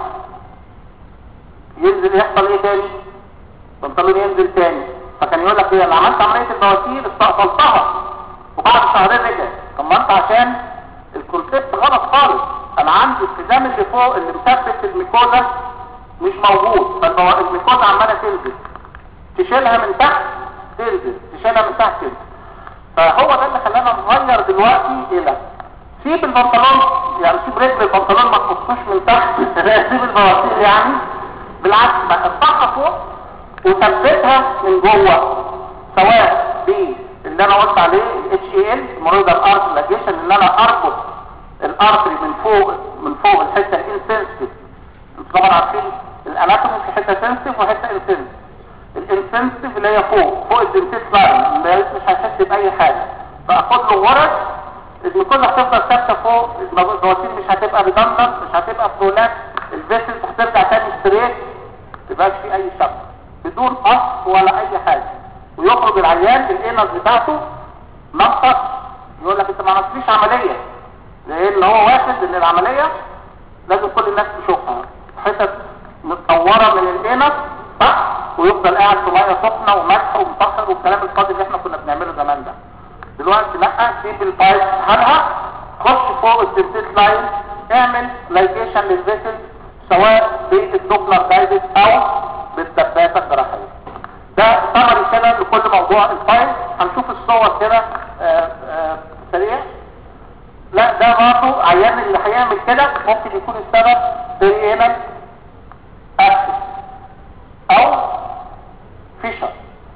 ينزل يحصل ايه تاني؟ البنطلون ينزل تاني فكان يقول لك ايه انا عملت عمليه البواسير استأصلتها وبعد شهرين رجع طب ما انت عشان الكونسيبت غلط خالص انا عندي الحزام اللي فوق اللي مثبت الميكوزا مش موجود فالميكوزا عماله تنزل تشيلها من تحت تنزل تشيلها من تحت تنزل فهو ده اللي خلانا نغير دلوقتي الى سيب البنطلون يعني سيب رجل البنطلون ما تحطوش من تحت سيب البواسير يعني بالعكس بقى ارفعها فوق وثبتها من جوه سواء باللي انا قلت عليه الاتش اي ال مرويدال ارت لاجيشن ان انا اربط الارتري من فوق من فوق الحته الانسنسيف انتوا طبعا عارفين الاناتومي في حته سنسيف وحته انسنسيف الانسنسيف اللي هي فوق فوق الدنتيس لاين اللي مش هيحس باي حاجه فاخد له ورق الميكوزا هتفضل ثابته فوق البواسير مش هتبقى ريدندنت مش هتبقى فلولات الفيسلز هترجع تاني ستريت ميبقاش في اي شك بدون قص ولا اي حاجه ويخرج العيان الانس بتاعته نقص يقول لك انت ما عملتليش عمليه لان هو واخد ان العمليه لازم كل الناس تشوفها حتت متطوره من الانس صح ويفضل قاعد في ميه سخنه وملح ومطهر والكلام الفاضي اللي احنا كنا بنعمله زمان ده دلوقتي لا سيب البايب هلها خش فوق الدنتيس لاين اعمل لايكيشن للفيسل سواء بالدوبلر جايدد او بالدباسه الجراحيه ده ثمري كده لكل موضوع الفايل هنشوف الصور كده آه، آه، سريع لا ده برضه عيان اللي هيعمل كده ممكن يكون السبب برينال اكسس او فيشر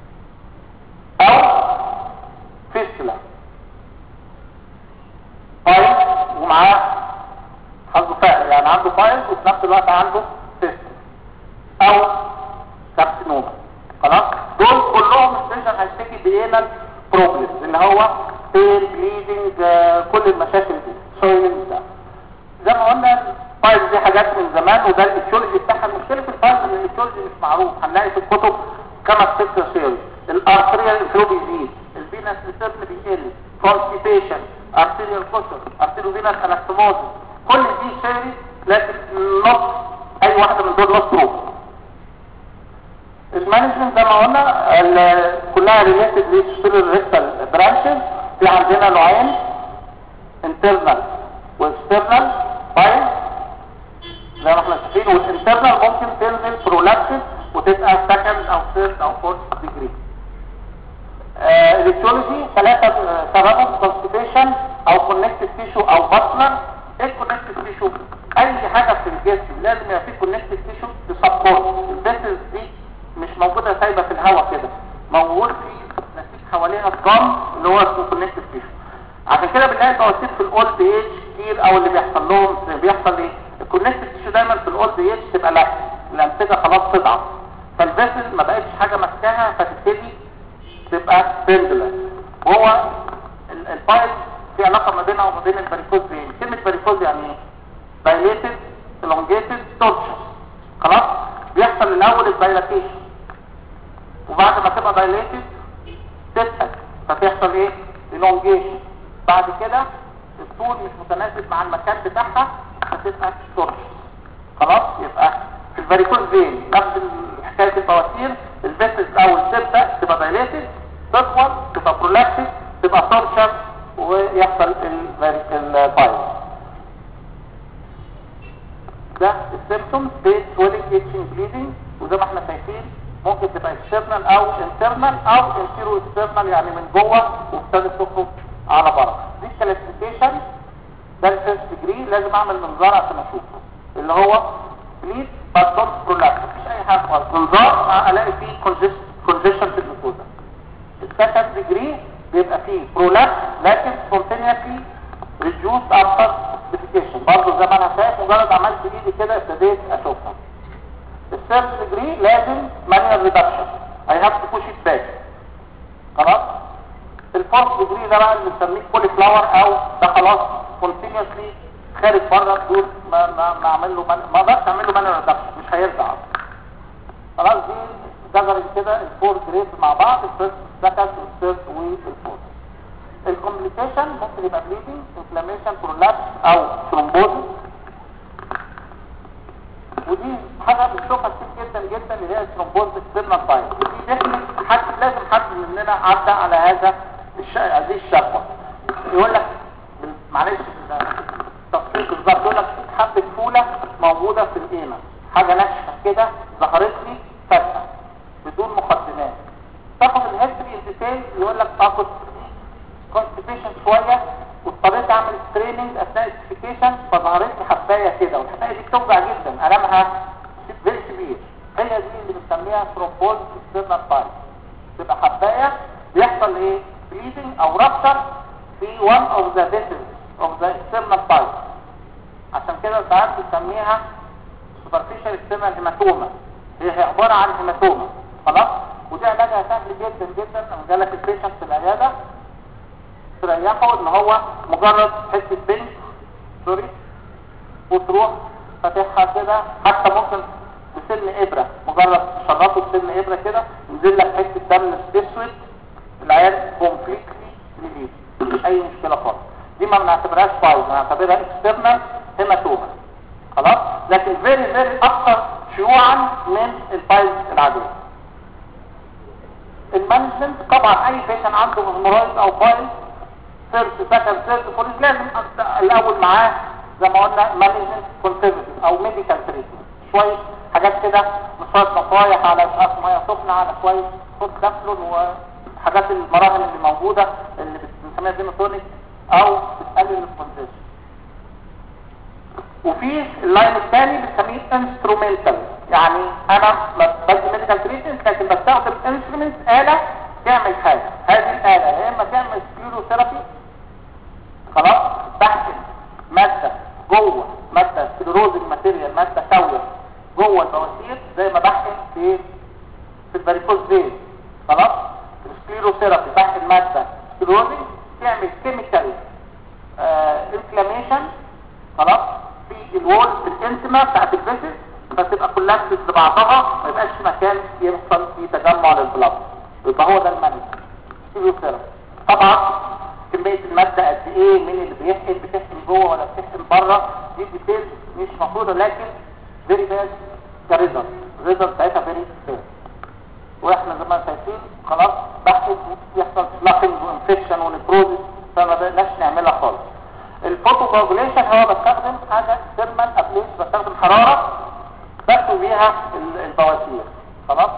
او فيستلا فايل ومعاه حظه فعل يعني عنده فايل وفي نفس الوقت عنده فيستلا او كارسينوما خلاص دول كلهم سبيشال هيشتكي بينال بروبلمز ان هو بين بليدنج كل المشاكل دي سويلنج ده زي ما قلنا الفايل دي حاجات من زمان وده الايتيولوجي بتاعها المشكله في الفايل ان الايتيولوجي مش معروف هنلاقي في الكتب خمس ست سيري الارتريال انفلو بيزيد الفينس ريسيرن بيقل كونستيبيشن ارتريال كوشر ارتريال فينس انستموزس كل دي سيري لكن نص اي واحده من دول نص بروف المانجمنت زي ما قلنا ال- كلها ريليتد للسوبر ريكتال برانشز في عندنا نوعين انترنال واكسترنال بايل زي ما احنا شايفين والانترنال ممكن تنزل برولابسز وتبقى سكند او ثيرد او فورث ديجري الكترولوجي ثلاثة سببهم كونستيبيشن او كونكتيف تيشو او باسلر ايه الكونكتيف تيشو اي حاجة في الجسم لازم يبقى فيه كونكتيف تيشو تسبورت الفيسلز دي مش موجودة سايبة في الهواء كده موجود في نسيج حواليها الضم اللي هو اسمه كونكتيف تيشو عشان كده بنلاقي بواسير في الاولد ايج كتير او اللي بيحصل لهم بيحصل ايه الكونكتيف تيشو دايما في الاولد ايج تبقى لا الانسجه خلاص تضعف فالفيسل ما بقتش حاجه ماسكاها فتبتدي تبقى بندلر وهو ال- البايل في علاقه ما بينها وما بين الباريكوز فين كلمه باريكوز يعني ايه dilated elongated torsion خلاص بيحصل الاول الدايلاتيشن وبعد ما تبقى dilated تتقل فتحصل ايه elongation بعد كده الطول مش متناسب مع المكان بتاعها فتبقى torsion خلاص يبقى في الفاريكوز فين نفس البواسير الفيسز او تبدا تبقى دايليتد تطول تبقى برولاكتد تبقى تورشن ويحصل البايل ده السيمتومز بيت سويلنج اتشنج بليدنج وزي ما احنا شايفين ممكن تبقى اكسترنال او انترنال او انتيرو اكسترنال يعني من جوه وابتدت تخرج على بره دي كلاسيفيكيشن ده الفيرست ديجري لازم اعمل منظار عشان اشوفه اللي هو بليد بس دونت برولابس مفيش اي حاجه خالص منظار الاقي فيه كونجيشن في الجلوكوزا السكند ديجري بيبقى فيه برولابس لكن سبونتينيوسلي ريديوس افتر سبيسيفيكيشن برضه زي ما انا شايف مجرد عملت ايدي كده ابتديت اشوفها الثيرد ديجري لازم مانيوال ريدكشن اي هاف تو بوش ات باك خلاص الفورث ديجري ده بقى اللي بنسميه كولي فلاور او ده خلاص كونتينيوسلي خارج بره الدور ما ما ما اعمل له من... ما اقدرش اعمل له مانيوال ريدكشن مش هيرجع خلاص دي جذرت كده الفور جريد مع بعض الفيرست السكند والثيرد والفورث الكومبليكيشن ممكن يبقى بليدنج انفلاميشن برولابس او ثرومبوزس ودي حاجه بنشوفها كتير جدا جدا اللي هي الثرومبوز اكسترنال باين دي ديفنت حد لازم حد مننا عدى على هذا الش... هذه الشكوى يقول لك معلش التفصيل بالظبط يقول لك حبه فوله موجوده في القيمه حاجه ناشفه كده ظهرت لي فجاه بدون مقدمات تاخد الهيستوري ديتيل يقول لك تاخد كونستيبيشن شويه واضطريت اعمل ستريننج اثناء السيفيكيشن فظهرت لي حبايه كده والحبايه دي بتوجع جدا المها فيري كبير هي دي اللي بنسميها ثرومبوز اكسترنال بايل تبقى حبايه بيحصل ايه بليدنج او رابشر في one of the vessels of the external pipe عشان كده ساعات بنسميها superficial external hematoma هي عباره عن هيماتوما خلاص ودي علاجها سهل جدا جدا لما جالك البيشنت في العياده تريحه ان هو مجرد حته بنت سوري وتروح فاتحها كده حتى ممكن بسن ابره مجرد تشرطه بسن ابره كده ينزل لك حته دم اسود العيال كومبليتلي ريليف مفيش اي مشكله خالص دي ما بنعتبرهاش بايظ بنعتبرها اكسترنال هيماتوما خلاص لكن فيري فيري اكثر شيوعا من البايظ العاديه المانجمنت طبعا اي بيشن عنده هيمورايد او بايظ سيرت سكند سيرت فوريز لازم الاول معاه زي ما قلنا مانجمنت كونسرفتيف او ميديكال تريتمنت شويه حاجات كده شويه نصايح على اشخاص ميه سخنه على شويه خد دافلون وحاجات المراهم اللي موجوده اللي بنسميها ديموتونيك او بتقلل الكونجيشن وفي اللاين الثاني بنسميه انسترومنتال يعني انا بدي ميديكال تريتمنت لكن بستخدم انسترومنت اله تعمل حاجه هذه الاله يا اما تعمل سكليروثيرابي خلاص بحث ماده جوه ماده سكليروزنج ماتيريال ماده ساويه جوه البواسير زي ما بحث في في الباريكوز فين خلاص السكليروثيرابي بحث ماده سكليروزنج تعمل كيميكال انفلاميشن خلاص في الوول في الانتما بتاعت الفيسز فتبقى كلها لبعضها ما يبقاش مكان يحصل فيه تجمع للبلاد يبقى هو ده المانج سكليروثيرابي طبعا كمية المادة قد ايه مين اللي بيحقن بتحقن جوه ولا بتحقن بره دي ديتيلز مش مفروضة لكن فيري باد كريزر الريزر بتاعتها فيري باد واحنا زي ما شايفين خلاص بحث يحصل سلاكنج وانفكشن ونكروزس فما بقناش نعملها خالص الفوتو كوagulation هو بستخدم حاجة ثيرمال ابليس بستخدم حرارة بكتب بيها البواسير خلاص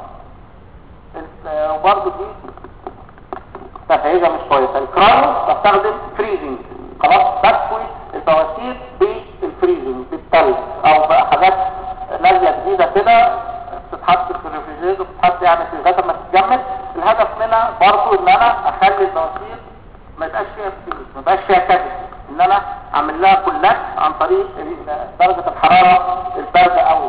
وبرضه دي تفعيلها مش كويسه الكرايو بستخدم فريزنج خلاص بكوي البواسير بالفريزنج بالثلج او بقى حاجات نازله جديده كده بتتحط في الريفريجريتور بتتحط يعني في لغايه ما تتجمد الهدف منها برضه ان انا اخلي البواسير ما يبقاش فيها فريز ما يبقاش فيها كبد ان انا اعمل لها كلات عن طريق درجه الحراره البارده قوي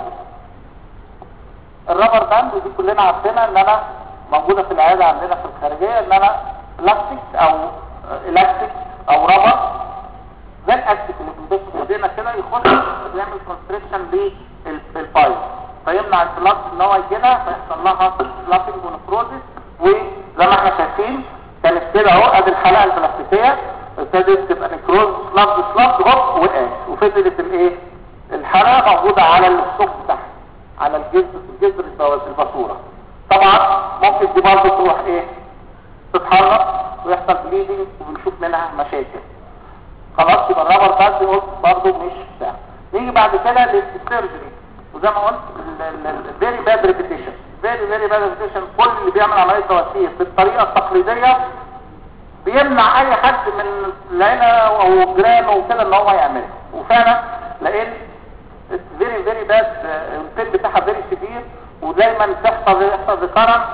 الرابر باند ودي كلنا عارفينها ان انا موجوده في العياده عندنا في الخارجيه ان انا بلاستيك او الاستيك او رابر زي الاستيك اللي بنلبسه في ايدينا كده يخش يعمل كونستريكشن للبايب فيمنع البلاط ان هو يجينا فيحصل لها سلافنج ونكروزس وزي ما احنا شايفين كانت كده اهو ادي الحلقه البلاستيكيه ابتدت تبقى نكروز سلاف سلاف هوب وقعت وفضلت الايه الحلقه موجوده على السوق بتاعها على الجذر الجذر الباسوره طبعا ممكن دي برضه تروح ايه تتحرك ويحصل بليدنج وبنشوف منها مشاكل خلاص يبقى الرابر باند قلت برضه مش بتاع نيجي بعد كده للسيرجري وزي ما قلت الفيري باد ريبيتيشن فيري فيري باد ريبيتيشن كل اللي بيعمل عمليه توسيع بالطريقه التقليديه بيمنع اي حد من العيله او جيرانه وكده ان هو يعملها وفعلا لان فيري فيري باد البين بتاعها فيري سيفير ودايما بتحصل يحصل ريكارنس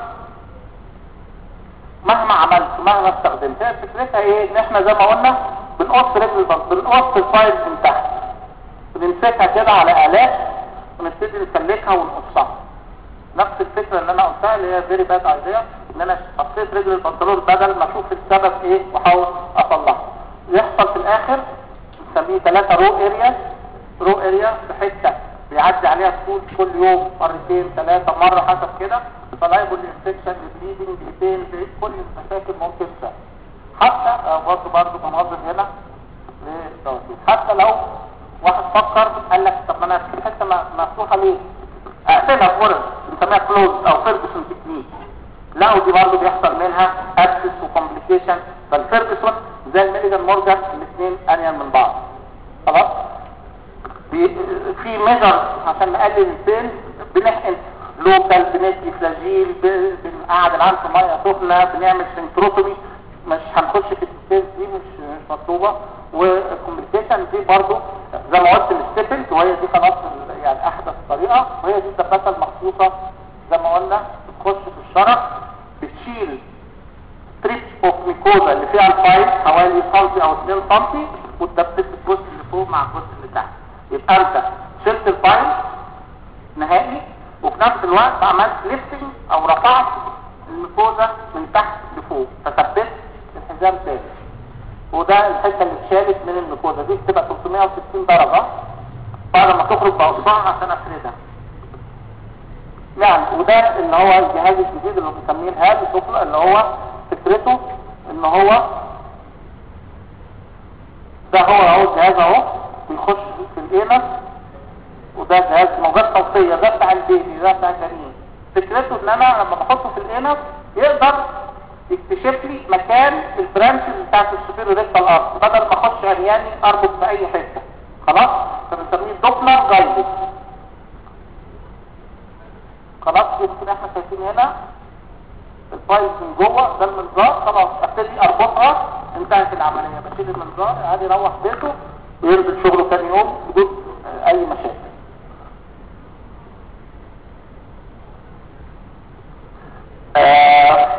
مهما عملت مهما استخدمت هي فكرتها ايه ان احنا زي ما قلنا بنقص رجل البنط بنقص الفايل من تحت بنمسكها كده على الات ونبتدي نسلكها ونقصها نفس الفكره اللي انا قلتها اللي هي فيري باد ايديا ان انا قصيت رجل البنطلون بدل ما اشوف السبب ايه واحاول اصلحه يحصل في الاخر بنسميه ثلاثه رو اريا رو اريا في حته بيعدي عليها سكول كل يوم مرتين ثلاثه مره حسب كده فلايبل انفكشن بليدنج بين كل المشاكل ممكن تحصل حتى برضه برضه بنظر هنا للتوسيع حتى لو واحد فكر قال لك طب ما انا في حته مفتوحه ليه اقفلها فرص بنسميها كلوز او فيرجسون تكنيك لا ودي برضه بيحصل منها ابسس وكومبليكيشن فالفيرجسون زي الميليجان مورجان الاثنين انيل من بعض خلاص في ميجر عشان نقلل البين بنحقن لوكال بندي فلاجيل بنقعد العين في ميه سخنه بنعمل سنتروتومي مش هنخش في الديتيلز دي مش مش مطلوبه والكومبليكيشن دي برضو زي ما قلت الستيبلز وهي دي خلاص يعني احدث طريقه وهي دي الدباسه المخصوصه زي ما قلنا بتخش في الشرج بتشيل ستريب اوف ميكوزا اللي فيها الفايل حوالي سم او 2 سم وتدبس الجزء اللي فوق مع الجزء اللي تحت يبقى انت شلت الفايل نهائي وفي نفس الوقت عملت ليفتنج او رفعت الميكوزا من تحت لفوق فثبت الحزام تاني وده الحته اللي اتشالت من الميكوزا دي بتبقى 360 درجه بعد ما تخرج باصبعها عشان افردها يعني وده ان هو الجهاز الجديد اللي بنسميه الهاد السفلى اللي هو فكرته ان هو ده هو اهو الجهاز اهو بيخش في الانس وده جهاز موجات صوتيه ده بتاع البيبي ده بتاع الجنين فكرته ان انا لما بحطه في الانس يقدر يكتشف لي مكان البرانشز بتاعت السوبيرو ريكتال ارت بدل ما اخش عرياني اربط في اي حته خلاص فبنسميه دوبلر جايدد خلاص يمكن احنا شايفين هنا الفايل من جوه ده المنظار خلاص ابتدي اربطها انتهت العمليه بشيل المنظار عادي يروح بيته وينزل شغله ثاني يوم بدون اي مشاكل آه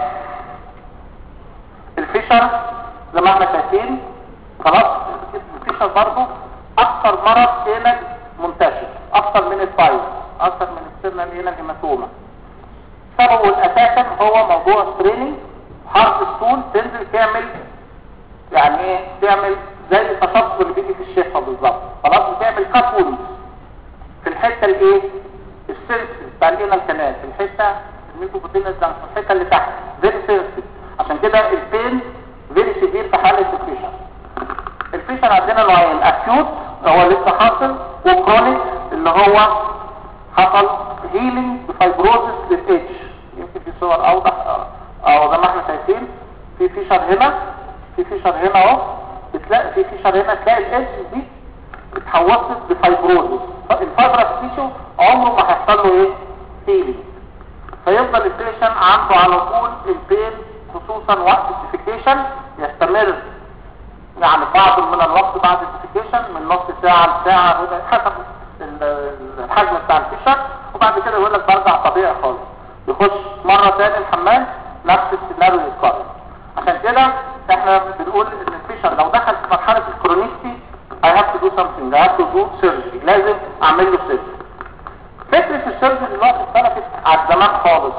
الفيشر زي ما احنا شايفين خلاص الفيشر برضو اكثر مرض هنا منتشر اكثر من الفايل اكثر من السيرنال هنا الهيماتوما سببه الاساسا هو موضوع ستريننج حرف الطول تنزل تعمل يعني ايه تعمل زي التشخص اللي بيجي في الشفه بالظبط خلاص بتعمل كابول في الحته الايه السنس بتاع الانال كانال في الحته الميكوبوتينال في الحته اللي تحت فيري سنسيتيف عشان كده البين فيري سيفير في حاله الفيشر الفيشر عندنا نوعين اكيوت هو لسه حاصل وكرونيك اللي هو حصل هيلينج بفايبروزس للاتش يمكن في صور اوضح او زي ما احنا شايفين في فيشر هنا في فيشر هنا اهو بتلاقي في فيشر هنا تلاقي الاتش دي اتحوطت بفايبروزس الفايبرس تيشو عمره ما هيحصل له ايه هيلينج فيفضل البيشن عنده على طول البين خصوصا وقت الديفيكيشن يستمر يعني بعض من الوقت بعد الديفيكيشن من نص ساعة لساعة حسب الحجم بتاع الفيشر وبعد كده يقول لك برجع طبيعي خالص يخش مرة تاني الحمام نفس السيناريو يتكرر عشان كده احنا بنقول ان الفيشر لو دخل في مرحلة الكرونيستي I have to do something I have to do surgery لازم اعمل له surgery فكرة السيرجري دلوقتي اختلفت على زمان خالص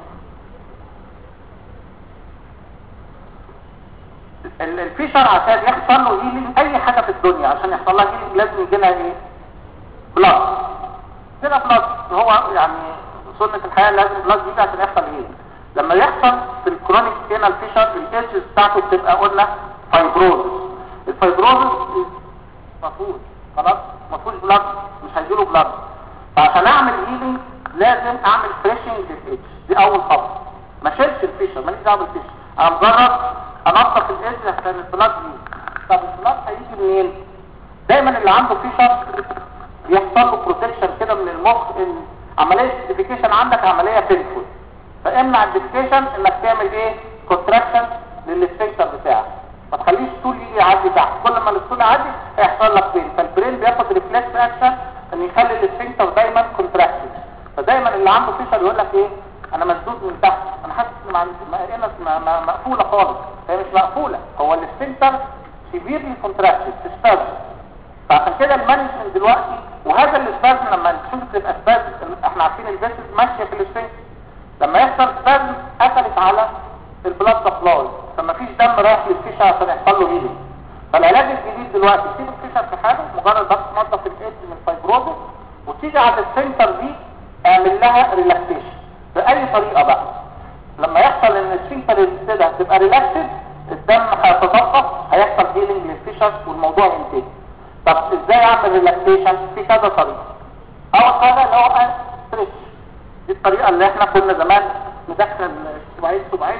الفيشر عشان يحصل له هيلينج اي حاجة في الدنيا عشان يحصل لها هيلينج لازم يجي لها ايه بلاد كده بلاد هو يعني سنة الحياة لازم بلاد يجي عشان يحصل هيلينج لما يحصل في الكرونيك هنا الفيشر الايدجز بتاعته بتبقى قلنا فايبروزس الفايبروزس مفهوش خلاص مفهوش بلاد مش هيجيله بلاد فعشان اعمل هيلينج لازم اعمل فريشنج للإيدج دي اول خطوه ما شيلش الفيشر ماليش دعوه بالفيشر انا مجرد انظف الإيدج عشان البلاد يجي طب البلاد هيجي منين دايما اللي عنده فيشر بيحصل له بروتكشن كده من المخ ان عمليه الديفيكيشن عندك عمليه بينفول فامنع الديفيكيشن انك تعمل ايه كونتراكشن للسفنكتر بتاعك ما تخليش الطول يجي يعدي تحت كل ما الطول يعدي هيحصل لك بين فالبرين بياخد ريفلكس اكشن ان يخلي السفنكتر دايما كونتراكتد فدايما اللي عنده فيشر يقول لك ايه انا مسدود من تحت انا حاسس ان ما عندي ما ما مقفوله خالص هي مش مقفوله هو السفنكتر سيفيرلي كونتراكتد تستاذ فعشان كده المانجمنت دلوقتي وهذا الاسبازم لما نشوف تبقى اسبازم احنا عارفين الفيسز ماشيه في السفنكتر لما يحصل سبازم قفلت على البلاد سبلاي فما فيش دم رايح للفيشة عشان يحصل له هيلينج فالعلاج الجديد دلوقتي تسيب الفيشة في حاله مجرد بس تنظف الايدج من الفايبروزس وتيجي على السنتر دي اعمل لها ريلاكسيشن باي طريقه بقى لما يحصل ان السنتر كده تبقى ريلاكسد الدم هيتدفق هيحصل هيلينج للفيشة والموضوع ينتهي طب ازاي اعمل ريلاكسيشن في كذا طريقه اول حاجه اللي هو ستريتش دي الطريقه اللي احنا كنا زمان ندخل سبعين سبعين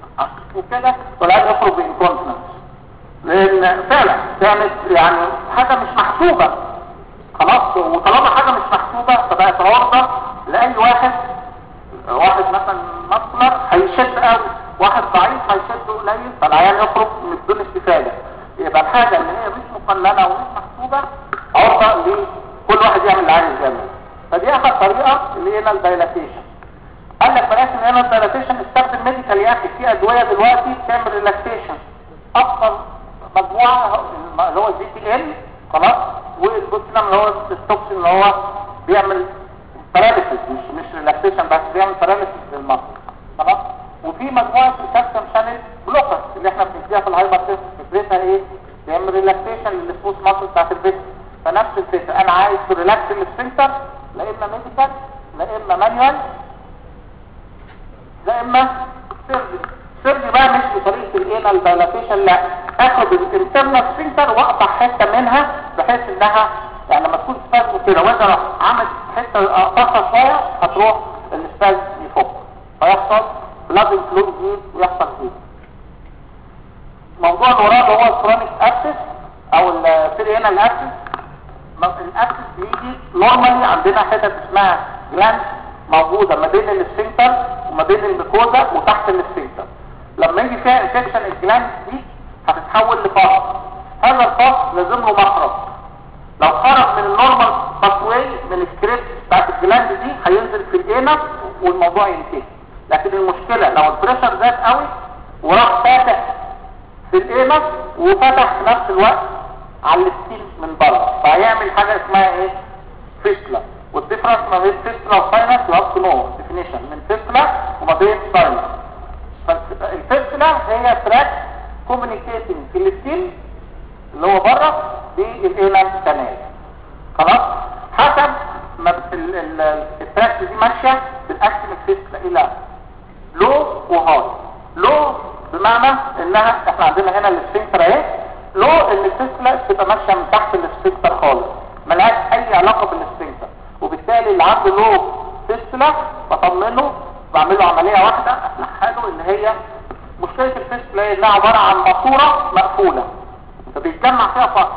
وكده والعيال يخرج بانكونتنس لان فعلا كانت يعني حاجة مش محسوبة خلاص وطالما حاجة مش محسوبة فبقت عرضة لأي واحد واحد مثلا مصلر هيشد قوي واحد ضعيف هيشد قليل فالعيال يخرج من بدون استفادة يبقى الحاجة اللي هي مش مقننة ومش محسوبة عرضة لكل واحد يعمل اللي عايز يعمله فدي اخر طريقة اللي هي الدايلاتيشن قال لك بلاش ان انا الدايلاتيشن استخدم ميديكال يا اخي في ادويه دلوقتي بتعمل ريلاكسيشن اكثر مجموعه اللي هو الجي تي ال خلاص والبوتنم اللي هو التوكسين اللي هو بيعمل باراليسيس مش مش ريلاكسيشن بس بيعمل باراليسيس للمصل خلاص وفي مجموعه الكالسيوم شانل بلوكر اللي احنا بنديها في الهايبر فكرتها ايه بيعمل ريلاكسيشن للسبوس ماسل بتاعت البيت فنفس الفكره انا عايز ريلاكس السفنكتر لا اما ميديكال لا اما مانيوال لا اما سيرجي سيرجي بقى مش بطريقه الانال دايلاتيشن لا اخد الانترنال سفنكتر واقطع حته منها بحيث انها يعني لما تكون سبازم كده وانا راح عامل حته اقطعها شويه هتروح السبازم يفك فيحصل بلاد فلو جديد ويحصل جديد موضوع اللي وراه اللي هو الكرونيك اكسس او البيرينال اكسس الاكسس بيجي نورمالي عندنا حتت اسمها جلاند موجودة ما بين السفنكتر وما بين الميكوزا وتحت السفنكتر لما يجي فيها انفكشن الجلاند دي هتتحول لفصل هذا الفصل لازم له مخرج لو خرج من النورمال باثواي من السكريبت بتاعت الجلاند دي هينزل في الاينس والموضوع ينتهي لكن المشكلة لو البريشر زاد قوي وراح فاتح في الاينس وفتح في نفس الوقت على السكين من بره فهيعمل حاجة اسمها ايه فيسلا والديفرنس ما بين فيستلا وساينس لابس نو ديفينيشن من فيستلا وما بين ساينس فالفيستلا هي تراك كوميونيكيتنج في السكين اللي هو بره بالانال كانال خلاص حسب ما التراك دي ماشيه بالاكشن الفيستلا الى لو وهاي لو بمعنى انها احنا عندنا هنا السفنكتر اهي لو ان الفيستلا تبقى ماشيه من تحت السفنكتر خالص ملهاش اي علاقه بالسفنكتر وبالتالي اللي عنده له فيستلا بطمنه بعمل له عمليه واحده احلحها له ان هي مشكله الفيستلا هي انها عباره عن ماسوره مقفوله فبيتجمع فيها فقط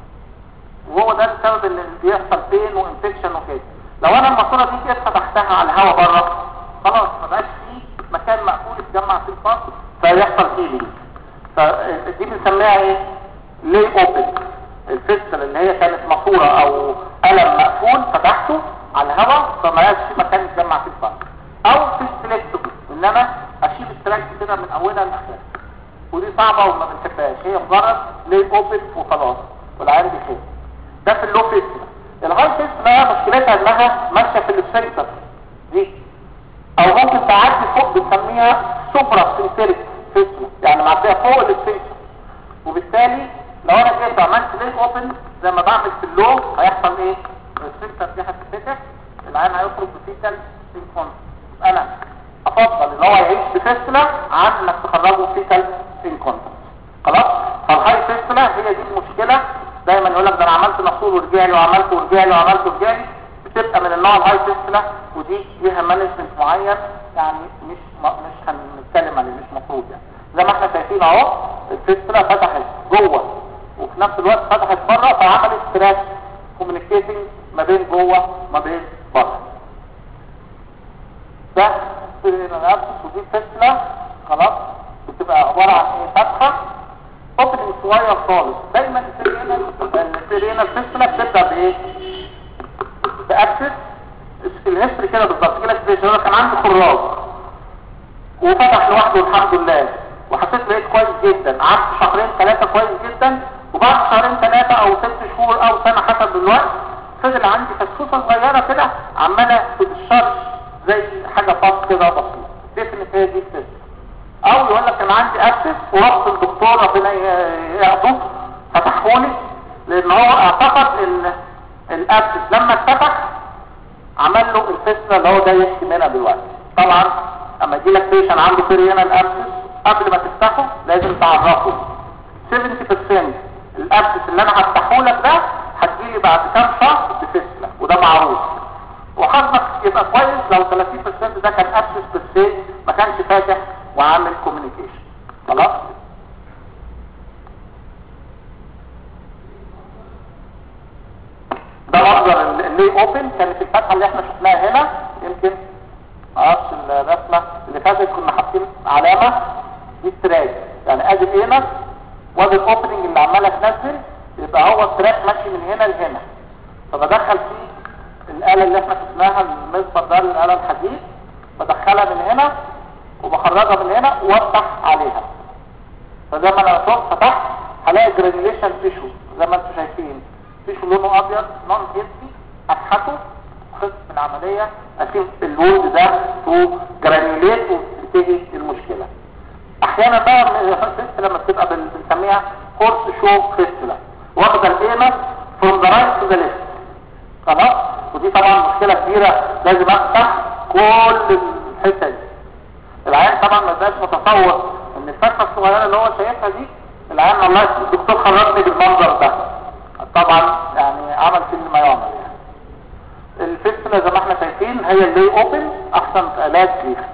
وهو ده السبب اللي بيحصل بين وانفكشن وكده لو انا الماسوره دي جيت فتحتها على الهواء بره خلاص ما بقاش فيه مكان مقفول يتجمع فيه الفقر فيحصل هيلينج فدي بنسميها ايه لي اوبن الفيستل اللي هي كانت ماسوره او قلم مقفول فتحته على الهواء فما بقاش فيه مكان يتجمع فيه الفقر او فيستلكتومي ان انا اشيل التراك كده من اولها لاخرها ودي صعبة وما بنحبهاش هي مجرد ليه اوبن وخلاص والعيان بيخف ده في اللو فيستلا الهاي فيستلا مشكلتها انها ماشيه في السفنكتر دي او ممكن تعدي فوق بنسميها سوبرا سنتريك فيستلا يعني معديه فوق السفنكتر وبالتالي لو انا جيت عملت ليه اوبن زي ما بعمل في اللو هيحصل ايه السفنكتر دي هتتفتح العيان هيخرج بفيتال انكونت انا افضل ان هو يعيش بفيستلا عن انك تخرجه فيتال انكونتنت خلاص فالهاي فيستلا هي دي المشكله دايما يقول لك ده انا عملت مقصود ورجع لي وعملت ورجع لي وعملت ورجع لي بتبقى من النوع الهاي فيستلا ودي ليها مانجمنت معين يعني مش مش هنتكلم عليه مش مفروض يعني زي ما احنا شايفين اهو الفيستلا فتحت جوه وفي نفس الوقت فتحت بره فعملت ستراك كوميونيكيتنج ما بين جوه وما بين بره ده الانابسس ودي فيستلا خلاص بتبقى عباره عن ايه فتحه اوبننج صغير خالص دايما السيرينا السيرينا الفيستلا بتبدا بايه باكسس الهيستوري كده بالظبط كده كده كان عندي خراج وفتح لوحده الحمد لله وحسيت بقيت كويس جدا قعدت شهرين ثلاثه كويس جدا وبعد شهرين ثلاثه او ست شهور او سنه حسب الوقت فضل عندي فسفوسه صغيره كده عماله تتشرش زي حاجه فاض كده بسيط ديفنت هي دي الفيستلا او يقول لك انا عندي اكسس ورحت الدكتور ربنا ياخده فتحولي لان هو اعتقد ان الاكسس لما اتفتح عمل له الفيستلا اللي هو ده يحكي منها دلوقتي طبعا اما يجي لك بيشن عنده بيرينا اكسس قبل ما تفتحه لازم تعرفه 70% الاكسس اللي انا هفتحه لك ده هتجيلي بعد كام شهر بفيستلا وده معروف وحظك يبقى كويس لو 30% ده كان اكسس بس ما كانش فاتح وعامل كوميونيكيشن خلاص ده منظر اللي اوبن كانت الفتحه اللي احنا شفناها هنا يمكن معرفش الرسمه اللي فاتت كنا حاطين علامه دي ستراك يعني ادي الانس وادي الاوبننج اللي عماله تنزل يبقى هو التراك ماشي من هنا لهنا فبدخل فيه الاله اللي احنا شفناها المصفر ده الاله الحديد بدخلها من هنا وبخرجها من هنا وافتح عليها فزي ما انا شفت فتحت هلاقي جرانيوليشن تيشو زي ما انتم شايفين تيشو لونه ابيض نون هيلثي ابحثه خلص العمليه اسيب الولد ده تو جرانيوليت وتنتهي المشكله احيانا بقى الفيستلا لما بتبقى بنسميها هورس شو فيستلا واخده الانس فروم ذا رايت تو ذا ليفت خلاص ودي طبعا مشكله كبيره لازم افتح كل الحته دي العيان طبعا ما بقاش متصور ان الفتحه الصغيره اللي هو شايفها دي العيان الله الدكتور خرجني بالمنظر ده طبعا يعني عمل فيه ما يعمل يعني الفيستلا زي ما احنا شايفين هي اللي اوبن احسن علاج ليها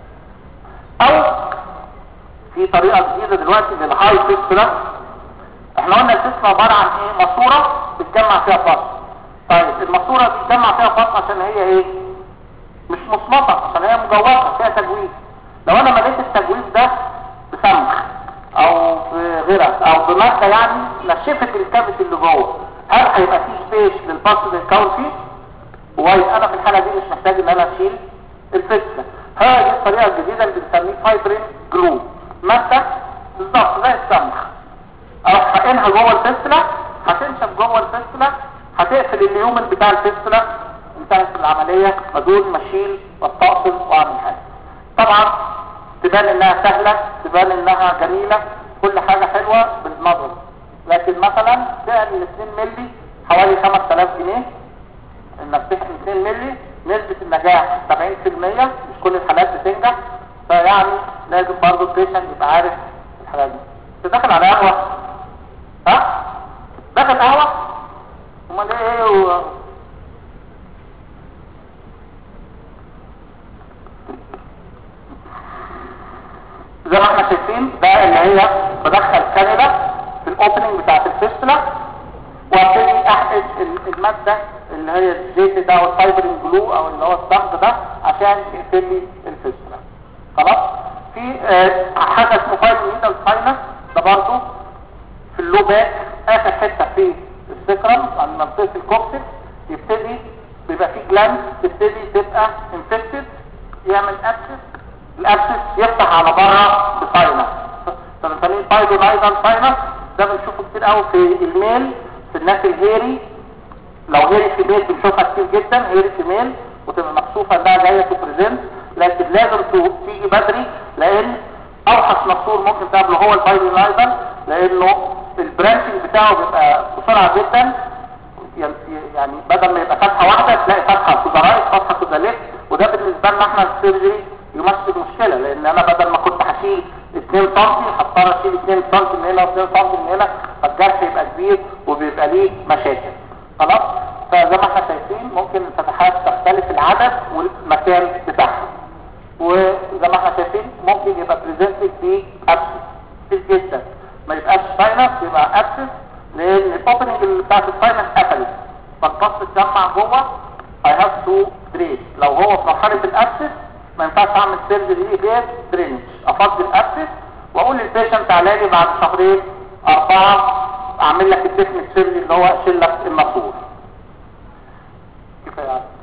او في طريقه جديده دلوقتي للهاي فيستلا احنا قلنا الفيستلا عباره عن ايه ماسوره بتجمع فيها فصل طيب الماسوره بتجمع فيها فصل عشان هي ايه مش مصمطه عشان هي مجوفه فيها تجويف لو انا مليت التجويف ده بسمخ او بغيرها او بمادة يعني نشفت الكبت اللي جوه هل هيبقى فيه سبيس للباص اللي يتكون فيه واي انا في الحالة دي مش محتاج ان انا اشيل الفكرة هذه الطريقة الجديدة اللي بنسميه فايبرين جلو مادة بالظبط زي السمخ اروح حقنها جوه الفستلة هتنشف جوه الفستلة هتقفل اليومن بتاع الفستلة انتهت العملية بدون ما اشيل واستقصد واعمل حاجة طبعا تبان انها سهلة تبان انها جميلة كل حاجة حلوة بالنظر لكن مثلا سعر ال 2 ملي حوالي 5000 جنيه انك تحقن 2 ملي نسبة النجاح 70% مش كل الحالات بتنجح فيعني لازم برضه البيشنت يبقى عارف الحالات دي انت داخل على قهوة ها؟ داخل قهوة؟ امال ايه و... زي ما احنا شايفين ده اللي هي بدخل كانيلا في الاوبننج بتاعت الفيستلا وابتدي احقن الماده اللي هي الزيت ده او الفايبرين جلو او اللي هو الضغط ده عشان يقفل لي الفيستلا خلاص في آه حاجه اسمه فايبرين نيدل ساينس ده برضه في اللوبات اخر حته في السكرم عند منطقه الكوكسيس يبتدي بيبقى فيه جلاند تبتدي تبقى انفكتد يعمل اكسس الاكسس يفتح على بره بساينس فبنسميه بايدونايزال ساينس ده بنشوفه كتير قوي في الميل في الناس الهيري لو هيري في ميل بنشوفها كتير جدا هيري في ميل وتبقى مكسوفه انها جايه تبريزنت لكن لازم تيجي بدري لان اوحش مكسور ممكن تقابله هو البايدونايزال لانه البرانشنج بتاعه بيبقى بسرعه جدا يعني بدل ما يبقى فتحه واحده تلاقي فتحه تو ذا رايت فتحه تو ذا ليفت وده بالنسبه لنا احنا السيرجري يمثل مشكلة لان انا بدل ما كنت هشيل 2 سم هضطر اشيل 2 سم من هنا و2 سم من هنا فالجرح يبقى كبير وبيبقى ليه مشاكل خلاص فزي ما احنا شايفين شايفين ممكن الفتحات تختلف العدد والمكان بتاعها وزي ما احنا شايفين ممكن يبقى بريزنتد ب ابسس كتير جدا ما يبقاش ساينس يبقى ابسس لان الاوبننج اللي بتاعت الساينس قفلت فالبص اتجمع جوه I have to drain لو هو في مرحله الابسس ما ينفعش اعمل سيرجري غير درينج افضي الابسس واقول للبيشنت تعالى لي بعد شهرين اربعه اعمل لك الديفنت سيرجري اللي هو اشيل لك الماسور كفايه